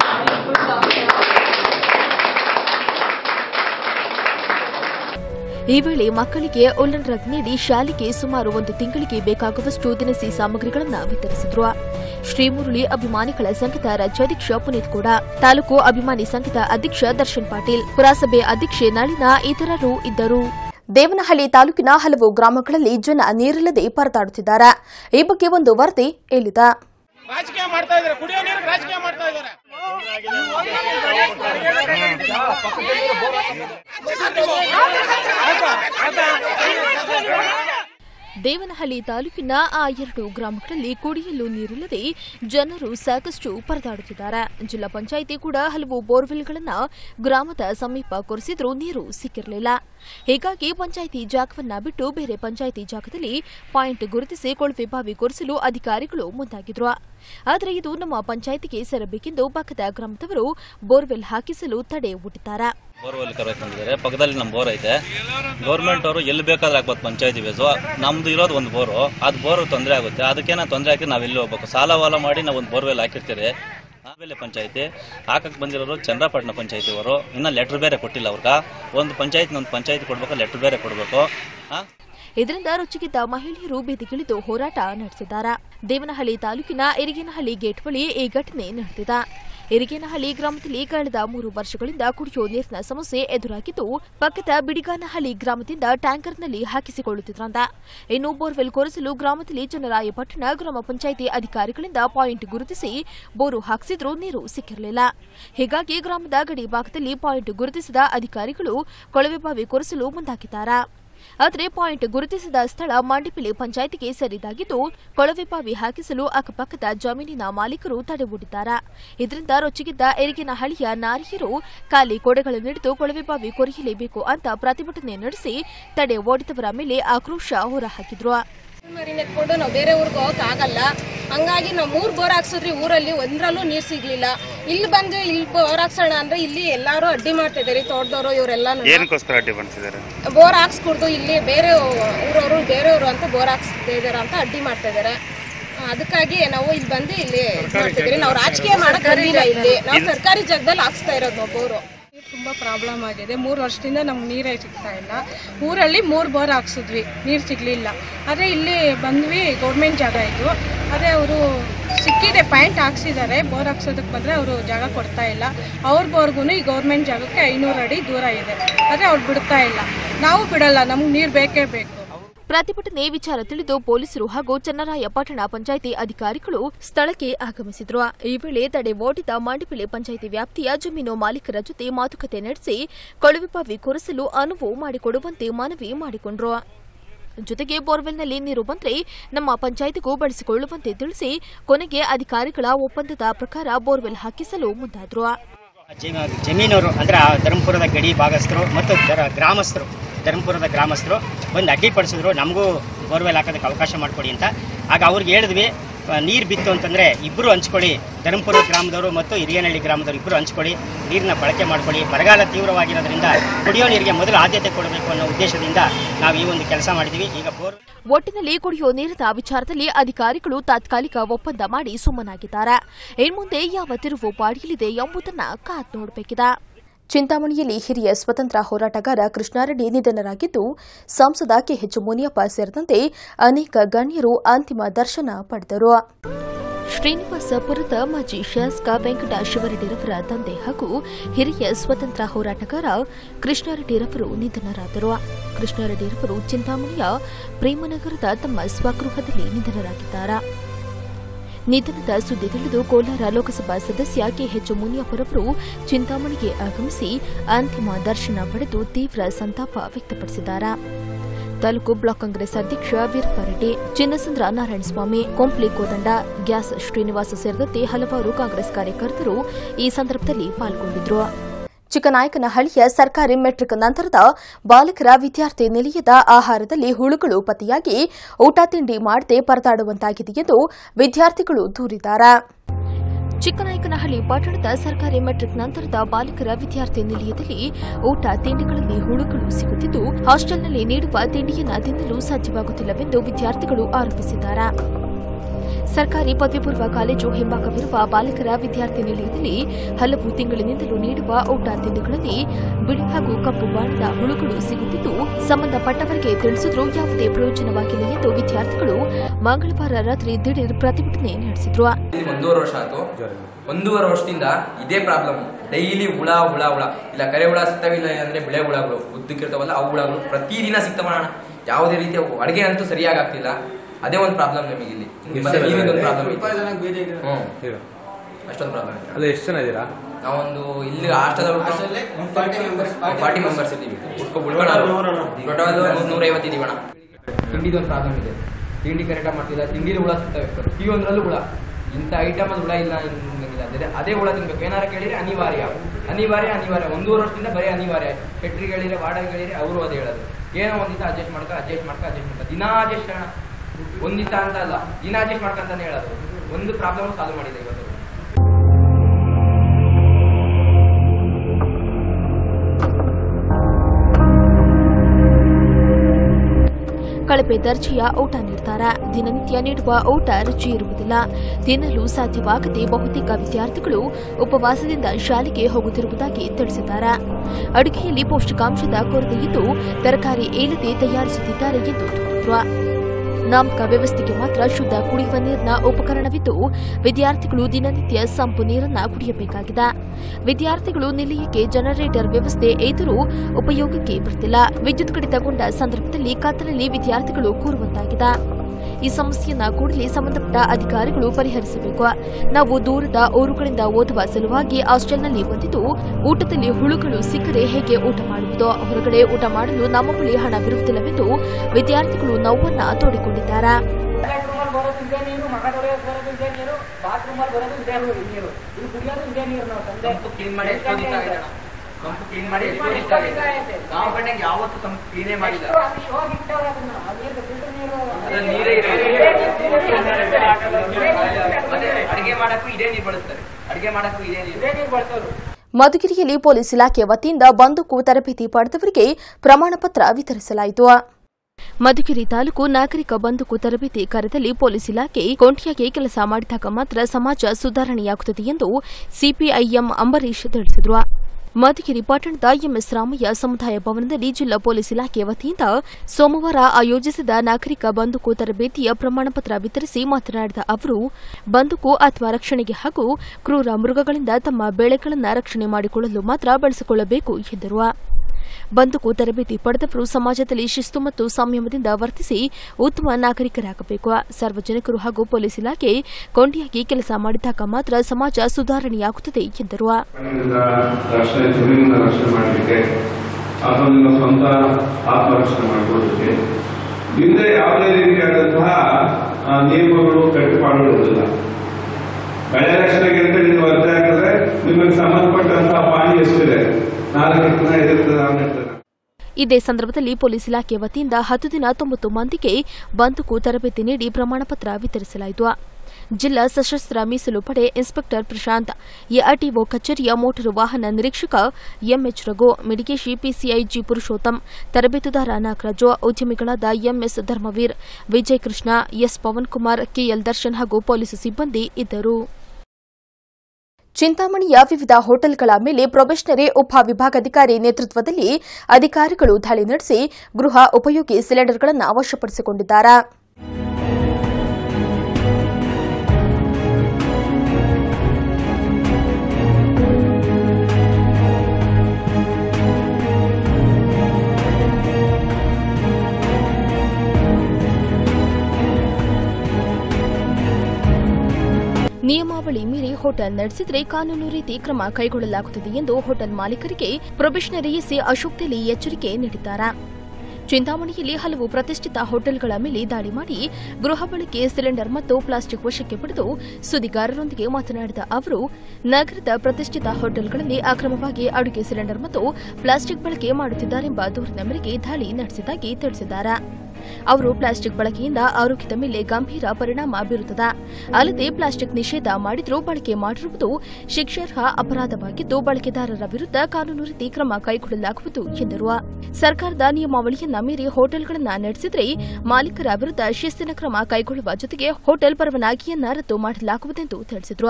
Speaker 1: ಈ ವೇಳೆ ಮಕ್ಕಳಿಗೆ ಉಲ್ಲನ್ ರಗ್ ನೀಡಿ ಶಾಲೆಗೆ ಸುಮಾರು ಒಂದು ತಿಂಗಳಿಗೆ ಬೇಕಾಗುವಷ್ಟು ದಿನಸಿ ಸಾಮಗ್ರಿಗಳನ್ನು ವಿತರಿಸಿದ್ರು ಶ್ರೀಮುರಳಿ ಅಭಿಮಾನಿಗಳ ಸಂಘದ ರಾಜ್ಯಾಧ್ಯಕ್ಷ ಪುನೀತ್ ಕೂಡ ತಾಲೂಕು ಅಭಿಮಾನಿ ಸಂಘದ ಅಧ್ಯಕ್ಷ ದರ್ಶನ್ ಪಾಟೀಲ್ ಪುರಸಭೆ ಅಧ್ಯಕ್ಷೆ ನಳಿನ ಇತರರು ಇದ್ದರು ದೇವನಹಳ್ಳಿ ತಾಲೂಕಿನ ಹಲವು ಗ್ರಾಮಗಳಲ್ಲಿ ಜನ ನೀರಿಲ್ಲದೆ ಪರದಾಡುತ್ತಿದ್ದಾರೆ ಈ ಬಗ್ಗೆ ಒಂದು ವರದಿ ಹೇಳಿದ
Speaker 6: ರಾಜಕೀಯ ಮಾಡ್ತಾ ಇದ್ದಾರೆ ಕುಡಿಯೋ ನೀರಿಗೆ ರಾಜಕೀಯ ಮಾಡ್ತಾ ಇದ್ದಾರೆ
Speaker 1: ದೇವನಹಳ್ಳಿ ತಾಲೂಕಿನ ಆ ಎರಡು ಗ್ರಾಮಗಳಲ್ಲಿ ಕುಡಿಯಲು ನೀರಿಲ್ಲದೆ ಜನರು ಸಾಕಷ್ಟು ಪರದಾಡುತ್ತಿದ್ದಾರೆ ಜಿಲ್ಲಾ ಪಂಚಾಯಿತಿ ಕೂಡ ಹಲವು ಬೋರ್ವೆಲ್ಗಳನ್ನು ಗ್ರಾಮದ ಸಮೀಪ ಕೊರೆಸಿದ್ರೂ ನೀರು ಸಿಕ್ಕಿರಲಿಲ್ಲ ಹೀಗಾಗಿ ಪಂಚಾಯಿತಿ ಜಾಗವನ್ನ ಬಿಟ್ಟು ಬೇರೆ ಪಂಚಾಯಿತಿ ಜಾಗದಲ್ಲಿ ಪಾಯಿಂಟ್ ಗುರುತಿಸಿ ಕೊಳವೆ ಬಾವಿ ಕೊರೆಸಲು ಅಧಿಕಾರಿಗಳು ಮುಂದಾಗಿದ್ರು ಆದರೆ ಇದು ನಮ್ಮ ಪಂಚಾಯಿತಿಗೆ ಸೇರಬೇಕೆಂದು ಪಕ್ಕದ ಗ್ರಾಮದವರು ಬೋರ್ವೆಲ್ ಹಾಕಿಸಲು ತಡೆ ಒಡ್ಡಿದ್ದಾರೆ
Speaker 11: ಬೋರ್ವೆಲ್ ಕರೆಕೊಂಡಿದ್ದಾರೆ ಪಕ್ಕದಲ್ಲಿ ನಮ್ಮ ಬೋರ್ ಐತೆ ಗೌರ್ಮೆಂಟ್ ಅವರು ಎಲ್ಲಿ ಬೇಕಾದ್ರೆ ಹಾಕ್ಬೋದು ಪಂಚಾಯತಿ ಬೇಸು ನಮ್ದು ಇರೋದು ಒಂದು ಬೋರು ಅದು ಬೋರ್ ತೊಂದರೆ ಆಗುತ್ತೆ ಅದಕ್ಕೇನ ತೊಂದರೆ ಹಾಕಿ ನಾವು ಎಲ್ಲಿ ಹೋಗ್ಬೇಕು ಸಾಲ ವಾಲ ಮಾಡಿ ನಾವು ಒಂದು ಬೋರ್ವೆಲ್ ಹಾಕಿರ್ತೀರಿ ಆಮೇಲೆ ಪಂಚಾಯತಿ ಹಾಕಕ್ ಬಂದಿರೋರು ಚಂದ್ರಪಟ್ಟಣ ಪಂಚಾಯತಿ ಅವರು ಇನ್ನ ಲೆಟರ್ ಬೇರೆ ಕೊಟ್ಟಿಲ್ಲ ಅವ್ರಗ ಒಂದು ಪಂಚಾಯತ್ ಒಂದು ಪಂಚಾಯತಿ ಕೊಡ್ಬೇಕು ಲೆಟರ್ ಬೇರೆ ಕೊಡಬೇಕು
Speaker 1: ಇದರಿಂದ ರೊಚ್ಚಿಗಿದ್ದ ಮಹಿಳೆಯರು ಬೀದಿಗಿಳಿದು ಹೋರಾಟ ನಡೆಸಿದ್ದಾರೆ ದೇವನಹಳ್ಳಿ ತಾಲೂಕಿನ ಇರಿಗೇನಹಳ್ಳಿ ಗೇಟ್ ಬಳಿ ಈ ಘಟನೆ ನಡೆದಿದೆ ಇರಿಗೇನಹಳ್ಳಿ ಗ್ರಾಮದಲ್ಲಿ ಕಳೆದ ಮೂರು ವರ್ಷಗಳಿಂದ ಕುಡಿಯುವ ನೀರಿನ ಸಮಸ್ಯೆ ಎದುರಾಗಿದ್ದು ಪಕ್ಕದ ಬಿಡಿಗಾನಹಳ್ಳಿ ಗ್ರಾಮದಿಂದ ಟ್ಯಾಂಕರ್ನಲ್ಲಿ ಹಾಕಿಸಿಕೊಳ್ಳುತ್ತಿದ್ರಂತ ಇನ್ನು ಬೋರ್ವೆಲ್ ಕೊರೆಸಲು ಗ್ರಾಮದಲ್ಲಿ ಚನ್ನರಾಯಪಟ್ಟಣ ಗ್ರಾಮ ಪಂಚಾಯಿತಿ ಅಧಿಕಾರಿಗಳಿಂದ ಪಾಯಿಂಟ್ ಗುರುತಿಸಿ ಬೋರು ಹಾಕಿಸಿದ್ರೂ ನೀರು ಸಿಕ್ಕಿರಲಿಲ್ಲ ಹೀಗಾಗಿ ಗ್ರಾಮದ ಗಡಿ ಭಾಗದಲ್ಲಿ ಪಾಯಿಂಟ್ ಗುರುತಿಸಿದ ಅಧಿಕಾರಿಗಳು ಕೊಳವೆ ಬಾವಿ ಕೊರೆಸಲು ಮುಂದಾಗಿದ್ದಾರೆ ಆದರೆ ಪಾಯಿಂಟ್ ಗುರುತಿಸಿದ ಸ್ಥಳ ಮಂಡಿಪಿಲಿ ಪಂಚಾಯಿತಿಗೆ ಸೇರಿದಾಗಿದ್ದು ಕೊಳವೆ ಬಾವಿ ಹಾಕಿಸಲು ಅಕ್ಕಪಕ್ಕದ ಜಮೀನಿನ ಮಾಲೀಕರು ತಡೆ ಒಡ್ಡಿದ್ದಾರೆ ಇದರಿಂದ ರೊಚ್ಚಿಗಿದ್ದ ಎರಿಗಿನಹಳ್ಳಿಯ ನಾರಿಯರು ಖಾಲಿ ಕೊಡೆಗಳನ್ನು ಹಿಡಿದು ಕೊಳವೆ ಬಾವಿ ಕೊರೆಯಲೇಬೇಕು ಅಂತ ಪ್ರತಿಭಟನೆ ನಡೆಸಿ ತಡೆ ಒಡ್ಡಿದವರ ಮೇಲೆ ಆಕ್ರೋಶ ಹೊರಹಾಕಿದ್ರು
Speaker 12: ಮರಿನ ಎತ್ಕೊಂಡು ನಾವು ಬೇರೆ ಊರಿಗೆ ಹೋಗಕ್ ಆಗಲ್ಲ ಹಂಗಾಗಿ ನಾವು ಮೂರ್ ಬೋರ್ ಹಾಕ್ಸಿದ್ರಿ ಊರಲ್ಲಿ ಒಂದ್ರಲ್ಲೂ ನೀರ್ ಸಿಗ್ಲಿಲ್ಲ ಇಲ್ಲಿ ಬಂದು ಇಲ್ಲಿ ಬೋರ್ ಹಾಕ್ಸೋಣ ಅಂದ್ರೆ ಇಲ್ಲಿ ಎಲ್ಲಾರು ಅಡ್ಡಿ ಮಾಡ್ತಾ ಇದಾರೆ ತೋಟದವರು ಇವರೆಲ್ಲಾನು
Speaker 13: ಏನಕ್ಕೋಸ್ಕರ ಅಡ್ಡಿ ಬಂದಿದ್ದಾರೆ
Speaker 12: ಬೋರ್ ಹಾಕ್ಸ್ಕೊಡ್ದು ಇಲ್ಲಿ ಬೇರೆ ಊರವರು ಬೇರೆಯವರು ಅಂತ ಬೋರ್ ಹಾಕ್ಸ್ತಾ ಇದಾರೆ ಅಂತ ಅಡ್ಡಿ ಮಾಡ್ತಾ ಇದಾರೆ ಅದಕ್ಕಾಗಿ ನಾವು ಇಲ್ಲಿ ಬಂದು ಇಲ್ಲಿ ಇದ್ ಮಾಡ್ತಿದ್ರಿ ನಾವು ರಾಜಕೀಯ ಮಾಡಕ್ ಬಂದಿಲ್ಲ ಇಲ್ಲಿ ನಾವು ಸರ್ಕಾರಿ ಜಾಗದಲ್ಲಿ ಹಾಕ್ಸ್ತಾ ಇರೋದು ನಾವು ಬೋರು
Speaker 14: ತುಂಬ ಪ್ರಾಬ್ಲಮ್ ಆಗಿದೆ ಮೂರು ವರ್ಷದಿಂದ ನಮ್ಗೆ ನೀರೇ ಸಿಗ್ತಾ ಇಲ್ಲ ಊರಲ್ಲಿ ಮೂರು ಬೋರ್ ಹಾಕ್ಸಿದ್ವಿ ನೀರು ಸಿಗಲಿಲ್ಲ ಆದರೆ ಇಲ್ಲಿ ಬಂದ್ವಿ ಗೌರ್ಮೆಂಟ್ ಜಾಗ ಇದು ಅದೇ ಅವರು ಸಿಕ್ಕಿದೆ ಪಾಯಿಂಟ್ ಹಾಕ್ಸಿದ್ದಾರೆ ಬೋರ್ ಹಾಕ್ಸೋದಕ್ಕೆ ಬಂದರೆ ಅವರು ಜಾಗ ಕೊಡ್ತಾ ಇಲ್ಲ ಅವ್ರ ಬೋರ್ಗೂ ಈ ಗೌರ್ಮೆಂಟ್ ಜಾಗಕ್ಕೆ ಐನೂರು ಅಡಿ ದೂರ ಇದೆ ಆದರೆ ಅವ್ರು ಬಿಡ್ತಾ ಇಲ್ಲ ನಾವು ಬಿಡಲ್ಲ ನಮ್ಗೆ ನೀರು ಬೇಕೇ ಬೇಕು
Speaker 1: ಪ್ರತಿಭಟನೆ ವಿಚಾರ ತಿಳಿದು ಪೊಲೀಸರು ಹಾಗೂ ಚನ್ನರಾಯ ಪಟ್ಟಣ ಪಂಚಾಯಿತಿ ಅಧಿಕಾರಿಗಳು ಸ್ಥಳಕ್ಕೆ ಆಗಮಿಸಿದ್ರು ಈ ವೇಳೆ ತಡೆ ಓಡಿದ ಮಾಂಡಿಪಿಳೆ ಪಂಚಾಯಿತಿ ವ್ಯಾಪ್ತಿಯ ಜಮೀನು ಮಾಲೀಕರ ಜೊತೆ ಮಾತುಕತೆ ನಡೆಸಿ ಕೊಳವೆಬಾವಿ ಕೊರೆಸಲು ಅನುವು ಮಾಡಿಕೊಡುವಂತೆ ಮನವಿ ಮಾಡಿಕೊಂಡ್ರು ಜೊತೆಗೆ ಬೋರ್ವೆಲ್ನಲ್ಲಿ ನೀರು ಬಂದರೆ ನಮ್ಮ ಪಂಚಾಯಿತಿಗೂ ಬಳಸಿಕೊಳ್ಳುವಂತೆ ತಿಳಿಸಿ ಕೊನೆಗೆ ಅಧಿಕಾರಿಗಳ ಒಪ್ಪಂದದ ಪ್ರಕಾರ ಬೋರ್ವೆಲ್ ಹಾಕಿಸಲು ಮುಂದಾದ್ರು
Speaker 13: ಜಮೀ- ಜಮೀನವರು ಅಂದ್ರೆ ಆ ಧರ್ಮಪುರದ ಗಡಿ ಭಾಗಸ್ಥರು ಮತ್ತು ದರ- ಗ್ರಾಮಸ್ಥರು ಧರ್ಮಪುರದ ಗ್ರಾಮಸ್ಥರು ಬಂದು ಅಡ್ಡಿಪಡಿಸಿದ್ರು ನಮಗೂ ಬೋರ್ವೆಲ್ ಹಾಕೋದಕ್ಕೆ ಅವಕಾಶ ಮಾಡಿಕೊಡಿ ಅಂತ ಆಗ ಅವ್ರಿಗೆ ಹೇಳಿದ್ವಿ ನೀರು ಬಿತ್ತು ಅಂತಂದರೆ ಇಬ್ಬರು ಹಂಚ್ಕೊಳ್ಳಿ ಧರ್ಮಪುರ ಗ್ರಾಮದವರು ಮತ್ತು ಹಿರಿಯನಹಳ್ಳಿ ಗ್ರಾಮದವರು ಇಬ್ಬರು ಹಂಚ್ಕೊಳ್ಳಿ ನೀರನ್ನ ಬಳಕೆ ಮಾಡ್ಕೊಳ್ಳಿ ಬರಗಾಲ ತೀವ್ರವಾಗಿರೋದ್ರಿಂದ ಕುಡಿಯೋ ನೀರಿಗೆ ಮೊದಲು ಆದ್ಯತೆ ಕೊಡಬೇಕು ಅನ್ನೋ ಉದ್ದೇಶದಿಂದ ನಾವು ಈ ಒಂದು ಕೆಲಸ ಮಾಡಿದ್ವಿ ಈಗ ಬೋರ್
Speaker 1: ಒಟ್ಟಿನಲ್ಲಿ ಕುಡಿಯುವ ನೀರಿನ ವಿಚಾರದಲ್ಲಿ ಅಧಿಕಾರಿಗಳು ತಾತ್ಕಾಲಿಕ ಒಪ್ಪಂದ ಮಾಡಿ ಸುಮ್ಮನಾಗಿದ್ದಾರೆ ಇನ್ಮುಂದೆ ಯಾವ ತಿರುವು ಪಡೆಯಲಿದೆ ಎಂಬುದನ್ನ ಕಾದ್ ನೋಡಬೇಕಿದೆ ಚಿಂತಾಮಣಿಯಲ್ಲಿ ಹಿರಿಯ ಸ್ವತಂತ್ರ ಹೋರಾಟಗಾರ ಕೃಷ್ಣಾರೆಡ್ಡಿ ನಿಧನರಾಗಿದ್ದು ಸಂಸದ ಕೆಎಚ್ ಮುನಿಯಪ್ಪ ಸೇರಿದಂತೆ ಅನೇಕ ಗಣ್ಯರು ಅಂತಿಮ ದರ್ಶನ ಪಡೆದರು ಶ್ರೀನಿವಾಸಪುರದ ಮಾಜಿ ಶಾಸಕ ವೆಂಕಟ ಶಿವರೆಡ್ಡಿರವರ ತಂದೆ ಹಾಗೂ ಹಿರಿಯ ಸ್ವತಂತ್ರ ಹೋರಾಟಗಾರ ಕೃಷ್ಣಾರೆಡ್ಡಿರವರು ನಿಧನರಾದರು ಕೃಷ್ಣಾರೆಡ್ಡಿರವರು ಚಿಂತಾಮಣಿಯ ಪ್ರೇಮನಗರದ ತಮ್ಮ ಸ್ವಗೃಹದಲ್ಲಿ ನಿಧನರಾಗಿದ್ದಾರೆ ನಿಧನದ ಸುದ್ದಿ ತಿಳಿದು ಕೋಲಾರ ಲೋಕಸಭಾ ಸದಸ್ಯ ಕೆಎಚ್ ಮುನಿಯಪ್ಪರವರು ಚಿಂತಾಮಣಿಗೆ ಆಗಮಿಸಿ ಅಂತಿಮ ದರ್ಶನ ಪಡೆದು ತೀವ್ರ ಸಂತಾಪ ವ್ಯಕ್ತಪಡಿಸಿದ್ದಾರೆ ತಾಲೂಕು ಬ್ಲಾಕ್ ಕಾಂಗ್ರೆಸ್ ಅಧ್ಯಕ್ಷ ವೀರಪ್ಪಾರೆಡ್ಡಿ ಚಿನ್ನಸಂದ್ರ ನಾರಾಯಣಸ್ವಾಮಿ ಕೊಂಪ್ಲಿ ಕೋದಂಡ ಗ್ಯಾಸ್ ಶ್ರೀನಿವಾಸ ಸೇರಿದಂತೆ ಹಲವಾರು ಕಾಂಗ್ರೆಸ್ ಕಾರ್ಯಕರ್ತರು ಈ ಸಂದರ್ಭದಲ್ಲಿ ಪಾಲ್ಗೊಂಡಿದ್ದರು ಚಿಕ್ಕನಾಯಕನಹಳ್ಳಿಯ ಸರ್ಕಾರಿ ಮೆಟ್ರಿಕ್ ನಂತರದ ಬಾಲಕರ ವಿದ್ಯಾರ್ಥಿ ನಿಲಯದ ಆಹಾರದಲ್ಲಿ ಹುಳುಗಳು ಪತ್ತೆಯಾಗಿ ಊಟ ತಿಂಡಿ ಮಾಡದೆ ಪರದಾಡುವಂತಾಗಿದೆ ಎಂದು ವಿದ್ಯಾರ್ಥಿಗಳು ದೂರಿದ್ದಾರೆ ಚಿಕ್ಕನಾಯಕನಹಳ್ಳಿ ಪಟ್ಟಣದ ಸರ್ಕಾರಿ ಮೆಟ್ರಿಕ್ ನಂತರದ ಬಾಲಕರ ವಿದ್ಯಾರ್ಥಿ ನಿಲಯದಲ್ಲಿ ಊಟ ತಿಂಡಿಗಳಲ್ಲಿ ಹುಳುಗಳು ಸಿಗುತ್ತಿದ್ದು ಹಾಸ್ಟೆಲ್ನಲ್ಲಿ ನೀಡುವ ತಿಂಡಿಯನ್ನ ತಿನ್ನಲು ಸಾಧ್ಯವಾಗುತ್ತಿಲ್ಲವೆಂದು ವಿದ್ಯಾರ್ಥಿಗಳು ಆರೋಪಿಸಿದ್ದಾರೆ ಸರ್ಕಾರಿ ಪದವಿ ಪೂರ್ವ ಕಾಲೇಜು ಹಿಂಭಾಗವಿರುವ ಬಾಲಕರ ವಿದ್ಯಾರ್ಥಿ ನಿಲಯದಲ್ಲಿ ಹಲವು ತಿಂಗಳಿನಿಂದಲೂ ನೀಡುವ ಊಟ ತಿಂಡಿಗಳಲ್ಲಿ ಬಿಳಿ ಹಾಗೂ ಕಪ್ಪು ಬಾಣದ ಹುಳುಗಳು ಸಿಗುತ್ತಿದ್ದು ಸಂಬಂಧಪಟ್ಟವರಿಗೆ ತಿಳಿಸಿದ್ರೂ ಯಾವುದೇ ಪ್ರಯೋಜನವಾಗಿಲ್ಲ ಎಂದು ವಿದ್ಯಾರ್ಥಿಗಳು ಮಂಗಳವಾರ ರಾತ್ರಿ ದಿಢೀರ್ ಪ್ರತಿಭಟನೆ ನಡೆಸಿದ್ರು
Speaker 15: ಇಲ್ಲಿ ಒಂದೂವರೆ ವರ್ಷ ಆಯ್ತು ಒಂದೂವರೆ ವರ್ಷದಿಂದ ಇದೇ ಪ್ರಾಬ್ಲಮ್ ಡೈಲಿ ಹುಳ ಹುಳ ಹುಳ ಇಲ್ಲ ಕರೆ ಹುಳ ಸಿಗ್ತಾವಿಲ್ಲ ಅಂದ್ರೆ ಬಿಳೆ ಹುಳಗಳು ಉದ್ದಕ್ಕಿರ್ತಾವಲ್ಲ ಅವು ಹುಳಗಳು ಪ್ರತಿದಿನ ಸಿಗ್ತಾವಣ ಯಾವುದೇ ರೀತಿಯ ಅಡುಗೆ ಅಂತೂ ಸರಿಯಾಗಿ ಆಗ್ತಿಲ್ಲ ಅದೇ ಒಂದು ಪ್ರಾಬ್ಲಮ್ ನಮಗೆ ಇಲ್ಲಿ ಮತ್ತೆ ನೀರಿಂದೊಂದು ಪ್ರಾಬ್ಲಮ್ ಹ್ಮ್ ಅಷ್ಟೊಂದು ಪ್ರಾಬ್ಲಮ್
Speaker 16: ಅಲ್ಲ ಎಷ್ಟು ಜನ ಇದ್ದೀರಾ
Speaker 15: ನಾವೊಂದು ಇಲ್ಲಿ ಹಾಸ್ಟೆಲ್ ಫಾರ್ಟಿ ಮೆಂಬರ್ಸ್ ಇದ್ದೀವಿ ಟೋಟಲ್ ನೂರೈವತ್ತು ಇದೀವಿ ಅಣ್ಣ ತಿಂಡಿದೊಂದು ಪ್ರಾಬ್ಲಮ್ ಇದೆ ತಿಂಡಿ ಕರೆಕ್ಟಾಗಿ ಮಾಡ್ತಿಲ್ಲ ತಿಂಡಿಲಿ ಹುಳ ಸಿಗ್ತವೆ ಪ್ರತಿಯೊಂದರಲ್ಲೂ ಹುಳ ಇಂಥ ಐಟಮ್ ಅಲ್ಲಿ ಹುಳ ಇಲ್ಲ ಅನ್ನಂಗಿಲ್ಲ ಅದೇ ಅದೇ ಹುಳ ತಿನ್ಬೇಕು ಏನಾರ ಕೇಳಿದ್ರೆ ಅನಿವಾರ್ಯ ಅನಿವಾರ್ಯ ಅನಿವಾರ್ಯ ಒಂದೂವರೆ ವರ್ಷದಿಂದ ಬರೀ ಅನಿವಾರ್ಯ ಹೆಟ್ರಿಗೆ ಹೇಳಿದ್ರೆ ವಾಡಗೆ ಹೇಳಿದ್ರೆ ಅವರು ಅದೇ ಹೇಳೋದು ಏನೋ ಒಂದ್ ದಿವಸ ಅಡ್ಜಸ್ಟ್ ಮಾಡ್ಕ ಅಡ್ಜಸ್ಟ್ ಮಾಡ್ಕ ಅಡ್ಜಸ್ಟ್ ಮಾಡ್ಕ ದಿನಾ ಅಡ್ಜಸ್ಟ್ ಅಣ್ಣ ಒಂದ್ ದಿವಸ ಅಂತ ಅಲ್ಲ ದಿನ ಅಡ್ಜಸ್ಟ್ ಮಾಡ್ಕಂತಾನೆ ಹೇಳೋದು ಒಂದು ಪ್ರಾಬ್ಲಮ್ ಸಾಲ್ವ್ ಮಾಡಿದೆ ಇವತ್ತು
Speaker 1: ಕಳಪೆ ದರ್ಜೆಯ ಊಟ ನೀಡ್ತಾರೆ ದಿನನಿತ್ಯ ನೀಡುವ ಊಟ ರುಚಿ ಇರುವುದಿಲ್ಲ ತಿನ್ನಲು ಸಾಧ್ಯವಾಗದೆ ಬಹುತೇಕ ವಿದ್ಯಾರ್ಥಿಗಳು ಉಪವಾಸದಿಂದ ಶಾಲೆಗೆ ಹೋಗುತ್ತಿರುವುದಾಗಿ ತಿಳಿಸಿದ್ದಾರೆ ಅಡುಗೆಯಲ್ಲಿ ಪೌಷ್ಟಿಕಾಂಶದ ಕೊರತೆ ಇದ್ದು ತರಕಾರಿ ಏಲದೆ ತಯಾರಿಸುತ್ತಿದ್ದಾರೆ ಎಂದು ದೂರಿದ್ರು ನಾಮಕ ವ್ಯವಸ್ಥೆಗೆ ಮಾತ್ರ ಶುದ್ಧ ಕುಡಿಯುವ ನೀರಿನ ಉಪಕರಣವಿದ್ದು ವಿದ್ಯಾರ್ಥಿಗಳು ದಿನನಿತ್ಯ ಸಂಪು ನೀರನ್ನ ಕುಡಿಯಬೇಕಾಗಿದೆ ವಿದ್ಯಾರ್ಥಿಗಳು ನಿಲಯಕ್ಕೆ ಜನರೇಟರ್ ವ್ಯವಸ್ಥೆ ಇದ್ದರೂ ಉಪಯೋಗಕ್ಕೆ ಬರ್ತಿಲ್ಲ ವಿದ್ಯುತ್ ಕಡಿತಗೊಂಡ ಸಂದರ್ಭದಲ್ಲಿ ಕತ್ತಲಲ್ಲಿ ವಿದ್ಯಾರ್ಥಿಗಳು ಕೂರುವಂತಾಗಿದೆ ಈ ಸಮಸ್ಯೆಯನ್ನ ಕೂಡಲೇ ಸಂಬಂಧಪಟ್ಟ ಅಧಿಕಾರಿಗಳು ಪರಿಹರಿಸಬೇಕು ನಾವು ದೂರದ ಊರುಗಳಿಂದ ಓದುವ ಸಲುವಾಗಿ ಹಾಸ್ಟೆಲ್ನಲ್ಲಿ ಬಂದಿದ್ದು ಊಟದಲ್ಲಿ ಹುಳುಗಳು ಸಿಕ್ಕರೆ ಹೇಗೆ ಊಟ ಮಾಡುವುದು ಹೊರಗಡೆ ಊಟ ಮಾಡಲು ನಮ್ಮ ಬಳಿ ಹಣವಿರುವುದಿಲ್ಲವೆಂದು ವಿದ್ಯಾರ್ಥಿಗಳು ನೋವನ್ನ ತೋಡಿಕೊಂಡಿದ್ದಾರೆ
Speaker 15: ಕ್ಲೀನ್ ಮಾಡಿ ಎಷ್ಟೋ ದಿವಸ ಆಗಿದೆ ಅಣ್ಣ. ಸಂಪು ಕ್ಲೀನ್ ಮಾಡಿ ಎಷ್ಟೋ ದಿವಸ ಆಗಿದೆ ನಾವು ಕಡೆಗೆ ಯಾವತ್ತೂ ಸಂಪು ಕ್ಲೀನೇ ಮಾಡಿಲ್ಲ ಅದು ನೀರೇ ಇರೋದು. ಮತ್ತೆ ಅಡಿಗೆ ಮಾಡಕ್ಕೂ ಇದೇ ನೀರು ಬಳಸ್ತಾರೆ ಅಡಿಗೆ ಮಾಡಕ್ಕೂ ಇದೇ ನೀರು ಬಳಸೋದು
Speaker 1: ಮಧುಗಿರಿಯಲ್ಲಿ ಪೊಲೀಸ್ ಇಲಾಖೆ ವತಿಯಿಂದ ಬಂದೂಕು ತರಬೇತಿ ಪಡೆದವರಿಗೆ ಪ್ರಮಾಣ ಪತ್ರ ವಿತರಿಸಲಾಯಿತು ಮಧುಗಿರಿ ತಾಲೂಕು ನಾಗರಿಕ ಬಂದೂಕು ತರಬೇತಿ ಕಾರ್ಯದಲ್ಲಿ ಪೊಲೀಸ್ ಇಲಾಖೆ ಕೊಂಟಿಯಾಗಿ ಕೆಲಸ ಮಾಡಿದಾಗ ಮಾತ್ರ ಸಮಾಜ ಸುಧಾರಣೆಯಾಗುತ್ತದೆ ಎಂದು ಸಿಪಿಐಎಂ ಅಂಬರೀಶ್ ತಿಳಿಸಿದರು ಮಧುಗಿರಿ ಪಟ್ಟಣದ ಎಂಎಸ್ ರಾಮಯ್ಯ ಸಮುದಾಯ ಭವನದಲ್ಲಿ ಜಿಲ್ಲಾ ಪೊಲೀಸ್ ಇಲಾಖೆ ವತಿಯಿಂದ ಸೋಮವಾರ ಆಯೋಜಿಸಿದ ನಾಗರಿಕ ಬಂದೂಕು ತರಬೇತಿಯ ಪ್ರಮಾಣಪತ್ರ ವಿತರಿಸಿ ಮಾತನಾಡಿದ ಅವರು ಬಂದೂಕು ಆತ್ಮರಕ್ಷಣೆಗೆ ಹಾಗೂ ಕ್ರೂರ ಮೃಗಗಳಿಂದ ತಮ್ಮ ಬೆಳೆಗಳನ್ನು ರಕ್ಷಣೆ ಮಾಡಿಕೊಳ್ಳಲು ಮಾತ್ರ ಬಳಸಿಕೊಳ್ಳಬೇಕು ಎಂದರು ಬಂದೂಕು ತರಬೇತಿ ಪಡೆದವರು ಸಮಾಜದಲ್ಲಿ ಶಿಸ್ತು ಮತ್ತು ಸಂಯಮದಿಂದ ವರ್ತಿಸಿ ಉತ್ತಮ ನಾಗರಿಕರಾಗಬೇಕು ಸಾರ್ವಜನಿಕರು ಹಾಗೂ ಪೊಲೀಸ್ ಇಲಾಖೆ ಕೊಂಡಿಯಾಗಿ ಕೆಲಸ ಮಾಡಿದಾಗ ಮಾತ್ರ ಸಮಾಜ ಸುಧಾರಣೆಯಾಗುತ್ತದೆ ಎಂದರು
Speaker 16: ಮನೆಯಿಂದ ರಕ್ಷಣೆ ಜಮೀನಿನ ರಕ್ಷಣೆ ಮಾಡಲಿಕ್ಕೆ ಅಥವಾ ನಿಮ್ಮ ಸ್ವಂತ ಆತ್ಮರಕ್ಷಣೆ ಮಾಡಿಕೊಳ್ಳಲಿಕ್ಕೆ ಹಿಂದೆ ಯಾವುದೇ ರೀತಿಯಾದಂತಹ ಆ, ನಿಯಮಗಳು ಕಟ್ಟುಪಾಡುಗಳಿಲ್ಲ ಬೆಳೆ ರಕ್ಷಣೆಗೆ ಅಂತ ನೀವು ಅರ್ಜಿ ಹಾಕಿದ್ರೆ ನಿಮಗೆ ಸಂಬಂಧಪಟ್ಟಂತಹ ಪಾಣಿ ಎಷ್ಟಿದೆ ನಾಲ್ಕು ಎಕರೆ ಐದು ಎಕರೆ ಆರು ಎಕರೆ
Speaker 1: ಇದೇ ಸಂದರ್ಭದಲ್ಲಿ ಪೊಲೀಸ್ ಇಲಾಖೆ ವತಿಯಿಂದ ಹತ್ತು ದಿನ ತೊಂಬತ್ತು ಮಂದಿಗೆ ಬಂದೂಕು ತರಬೇತಿ ನೀಡಿ ಪ್ರಮಾಣ ಪತ್ರ ವಿತರಿಸಲಾಯಿತು ಜಿಲ್ಲಾ ಸಶಸ್ತ್ರ ಮೀಸಲು ಪಡೆ ಇನ್ಸ್ಪೆಕ್ಟರ್ ಪ್ರಶಾಂತ್ ಎಆರ್ಟಿಒ ಕಚೇರಿಯ ಮೋಟಾರು ವಾಹನ ನಿರೀಕ್ಷಕ ಎಂಎಚ್ ರಘು ಮಿಡಿಗೇಶಿ ಪಿಸಿಐಜಿ ಪುರುಷೋತ್ತಮ್ ತರಬೇತುದಾರ ನಾಗರಾಜು ಉದ್ಯಮಿಗಳಾದ MS Dharmaveer Vijay Krishna S Pavan Kumar KL Darshan ಹಾಗೂ ಪೊಲೀಸ್ ಸಿಬ್ಬಂದಿ ಇದ್ದರು ಚಿಂತಾಮಣಿಯ ವಿವಿಧ ಹೋಟೆಲ್ಗಳ ಮೇಲೆ ಪ್ರೊಬೆಷನರಿ ಉಪವಿಭಾಗಾಧಿಕಾರಿ ನೇತೃತ್ವದಲ್ಲಿ ಅಧಿಕಾರಿಗಳು ದಾಳಿ ನಡೆಸಿ ಗೃಹ ಉಪಯೋಗಿ ಸಿಲಿಂಡರ್ಗಳನ್ನು ವಶಪಡಿಸಿಕೊಂಡಿದ್ದಾರೆ ನಿಯಮಾವಳಿ ಮೀರಿ ಹೋಟೆಲ್ ನಡೆಸಿದರೆ ಕಾನೂನು ರೀತಿ ಕ್ರಮ ಕೈಗೊಳ್ಳಲಾಗುತ್ತದೆ ಎಂದು ಹೋಟೆಲ್ ಮಾಲೀಕರಿಗೆ ಪ್ರೊಬೆಷನರಿ ಎಸಿ ಅಶೋಕ್ ತೆಲಿ ಎಚ್ಚರಿಕೆ ನೀಡಿದ್ದಾರೆ ಚಿಂತಾಮಣಿಯಲ್ಲಿ ಹಲವು ಪ್ರತಿಷ್ಠಿತ ಹೋಟೆಲ್ಗಳ ಮೇಲೆ ದಾಳಿ ಮಾಡಿ ಗೃಹ ಬಳಕೆ ಸಿಲಿಂಡರ್ ಮತ್ತು ಪ್ಲಾಸ್ಟಿಕ್ ವಶಕ್ಕೆ ಪಡೆದು ಸುದ್ದಿಗಾರರೊಂದಿಗೆ ಮಾತನಾಡಿದ ಅವರು ನಗರದ ಪ್ರತಿಷ್ಠಿತ ಹೋಟೆಲ್ಗಳಲ್ಲಿ ಅಕ್ರಮವಾಗಿ ಅಡುಗೆ ಸಿಲಿಂಡರ್ ಮತ್ತು ಪ್ಲಾಸ್ಟಿಕ್ ಬಳಕೆ ಮಾಡುತ್ತಿದ್ದಾರೆಂಬ ದೂರಿನ ಮೇರೆಗೆ ದಾಳಿ ನಡೆಸಿದ್ದಾಗಿ ತಿಳಿಸಿದ್ದಾರೆ ಅವರು ಪ್ಲಾಸ್ಟಿಕ್ ಬಳಕೆಯಿಂದ ಆರೋಗ್ಯದ ಮೇಲೆ ಗಂಭೀರ ಪರಿಣಾಮ ಬೀರುತ್ತದೆ ಅಲ್ಲದೆ ಪ್ಲಾಸ್ಟಿಕ್ ನಿಷೇಧ ಮಾಡಿದ್ರೂ ಬಳಕೆ ಮಾಡಿರುವುದು ಶಿಕ್ಷಾರ್ಹ ಅಪರಾಧವಾಗಿದ್ದು ಬಳಕೆದಾರರ ವಿರುದ್ಧ ಕಾನೂನು ರೀತಿ ಕ್ರಮ ಕೈಗೊಳ್ಳಲಾಗುವುದು ಎಂದರು ಸರ್ಕಾರದ ನಿಯಮಾವಳಿಯನ್ನ ಮೀರಿ ಹೋಟೆಲ್ಗಳನ್ನ ನಡೆಸಿದರೆ ಮಾಲೀಕರ ವಿರುದ್ಧ ಶಿಸ್ತಿನ ಕ್ರಮ ಕೈಗೊಳ್ಳುವ ಜೊತೆಗೆ ಹೋಟೆಲ್ ಪರವಾನಗಿಯನ್ನ ರದ್ದು ಮಾಡಲಾಗುವುದೆಂದು ತಿಳಿಸಿದರು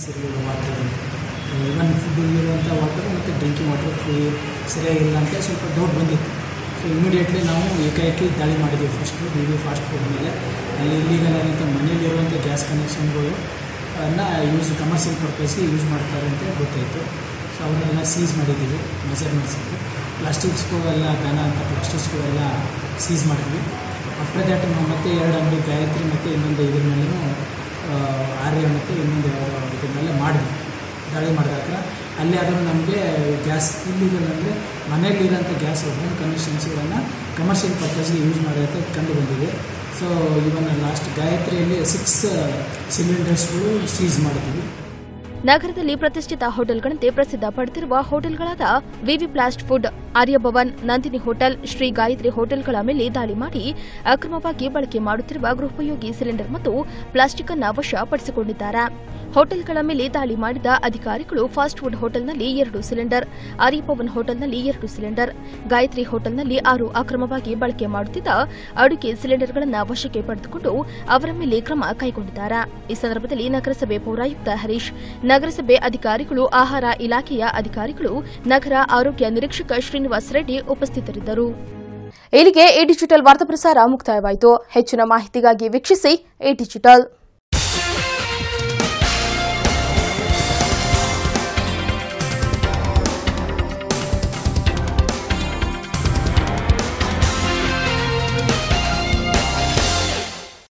Speaker 17: ಇವನ್ ಫುಡ್ಡಿರುವಂಥ ವಾಟರ್ ಮತ್ತು ಡ್ರಿಂಕಿಂಗ್ ವಾಟರ್ ಫ್ರೀ ಸರಿಯಾಗಿಲ್ಲ ಅಂತ ಸ್ವಲ್ಪ ಡೌಟ್ ಬಂದಿತ್ತು ಸೊ ಇಮಿಡಿಯೇಟ್ಲಿ ನಾವು ಏಕಾಏಕಿ ದಾಳಿ ಮಾಡಿದ್ವಿ first B V fast food ಮೇಲೆ ಅಲ್ಲಿ ಇಲ್ಲಿಗಲ್ ಆಗಿಂತ ಮನೆಯಲ್ಲಿರುವಂಥ ಗ್ಯಾಸ್ ಕನೆಕ್ಷನ್ಗಳು ಅನ್ನ ಯೂಸ್ ಕಮರ್ಷಿಯಲ್ ಪರ್ಪಸ್ಗೆ ಯೂಸ್ ಮಾಡ್ತಾರೆ ಅಂತ ಗೊತ್ತಾಯಿತು ಸೊ ಅವನ್ನೆಲ್ಲ ಸೀಸ್ ಮಾಡಿದ್ದೀವಿ ಮೆಜರ್ಮೆಂಟ್ಸಿಗೆ ಪ್ಲಾಸ್ಟಿಕ್ಸ್ಗಳೆಲ್ಲ ಬ್ಯಾನ ಅಂತ ಪ್ಲಾಸ್ಟಿಕ್ಸ್ಗಳೆಲ್ಲ ಸೀಸ್ ಮಾಡಿದ್ವಿ ಆಫ್ಟರ್ ದ್ಯಾಟ್ ನಾವು ಮತ್ತೆ ಎರಡು ಅಂಗಡಿ ಗಾಯತ್ರಿ ಮತ್ತು ಇನ್ನೊಂದು ಇದ್ರ ಮೇಲೂ ಆರ್ಯ ಮತ್ತು ಇನ್ನೊಂದು ಯಾವುದೋ ಇದ್ರ ಮೇಲೆ ಮಾಡಿದ್ವಿ ದಾಳಿ ಮಾಡಿದಾಗ ಅಲ್ಲಿ ಆದರೂ ನಮಗೆ ಗ್ಯಾಸ್ ಇಲ್ಲಿಗಲ್ ಅಂದರೆ ಮನೆಯಲ್ಲಿರೋಂಥ ಗ್ಯಾಸ್ ಓಪನ್ ಕನೆಕ್ಷನ್ಸ್ಗಳನ್ನು ಕಮರ್ಷಿಯಲ್ ಪರ್ಪಸ್ಗೆ ಯೂಸ್ ಮಾಡೋದು ಕಂಡು ಬಂದಿದೆ ಸೊ ಇವನ್ನ ಲಾಸ್ಟ್ ಗಾಯತ್ರಿಯಲ್ಲಿ ಸಿಕ್ಸ್ ಸಿಲಿಂಡರ್ಸ್ಗಳು ಸೀಸ್ ಮಾಡಿದ್ದೀವಿ
Speaker 1: ನಗರದಲ್ಲಿ ಪ್ರತಿಷ್ಠಿತ ಹೋಟೆಲ್ಗಳಂತೆ ಪ್ರಸಿದ್ಧ ಪಡೆದಿರುವ ಹೋಟೆಲ್ಗಳಾದ V V fast food Aryabhavan Nandini hotel Shri Gayatri ಹೋಟೆಲ್ಗಳ ಮೇಲೆ ದಾಳಿ ಮಾಡಿ ಅಕ್ರಮವಾಗಿ ಬಳಕೆ ಮಾಡುತ್ತಿರುವ ಗೃಹೋಪಯೋಗಿ ಸಿಲಿಂಡರ್ ಮತ್ತು ಪ್ಲಾಸ್ಟಿಕ್ ಅನ್ನ ವಶಪಡಿಸಿಕೊಂಡಿದ್ದಾರೆ ಹೋಟೆಲ್ಗಳ ಮೇಲೆ ದಾಳಿ ಮಾಡಿದ ಅಧಿಕಾರಿಗಳು ಫಾಸ್ಟ್ ಫುಡ್ ಹೋಟೆಲ್ನಲ್ಲಿ ಎರಡು ಸಿಲಿಂಡರ್ ಆರ್ಯಭವನ್ ಹೋಟೆಲ್ನಲ್ಲಿ ಎರಡು ಸಿಲಿಂಡರ್ ಗಾಯತ್ರಿ ಹೋಟೆಲ್ನಲ್ಲಿ ಆರು ಅಕ್ರಮವಾಗಿ ಬಳಕೆ ಮಾಡುತ್ತಿದ್ದ ಅಡುಗೆ ಸಿಲಿಂಡರ್ಗಳನ್ನು ವಶಕ್ಕೆ ಪಡೆದುಕೊಂಡು ಅವರ ಮೇಲೆ ಕ್ರಮ ಕೈಗೊಂಡಿದ್ದಾರೆ ಈ ಸಂದರ್ಭದಲ್ಲಿ ನಗರಸಭೆ ಪೌರಾಯುಕ್ತ ಹರೀಶ್ ನಗರಸಭೆ ಅಧಿಕಾರಿಗಳು ಆಹಾರ ಇಲಾಖೆಯ ಅಧಿಕಾರಿಗಳು ನಗರ ಆರೋಗ್ಯ ನಿರೀಕ್ಷಕ ಶ್ರೀನಿವಾಸ್ ರೆಡ್ಡಿ ಉಪಸ್ಥಿತರಿದ್ದರು ಇಲ್ಲಿಗೆ ಎ ಡಿಜಿಟಲ್ ವಾರ್ತಾ ಪ್ರಸಾರ ಮುಕ್ತಾಯವಾಯಿತು ಹೆಚ್ಚಿನ ಮಾಹಿತಿಗಾಗಿ ವೀಕ್ಷಿಸಿ ಎ ಡಿಜಿಟಲ್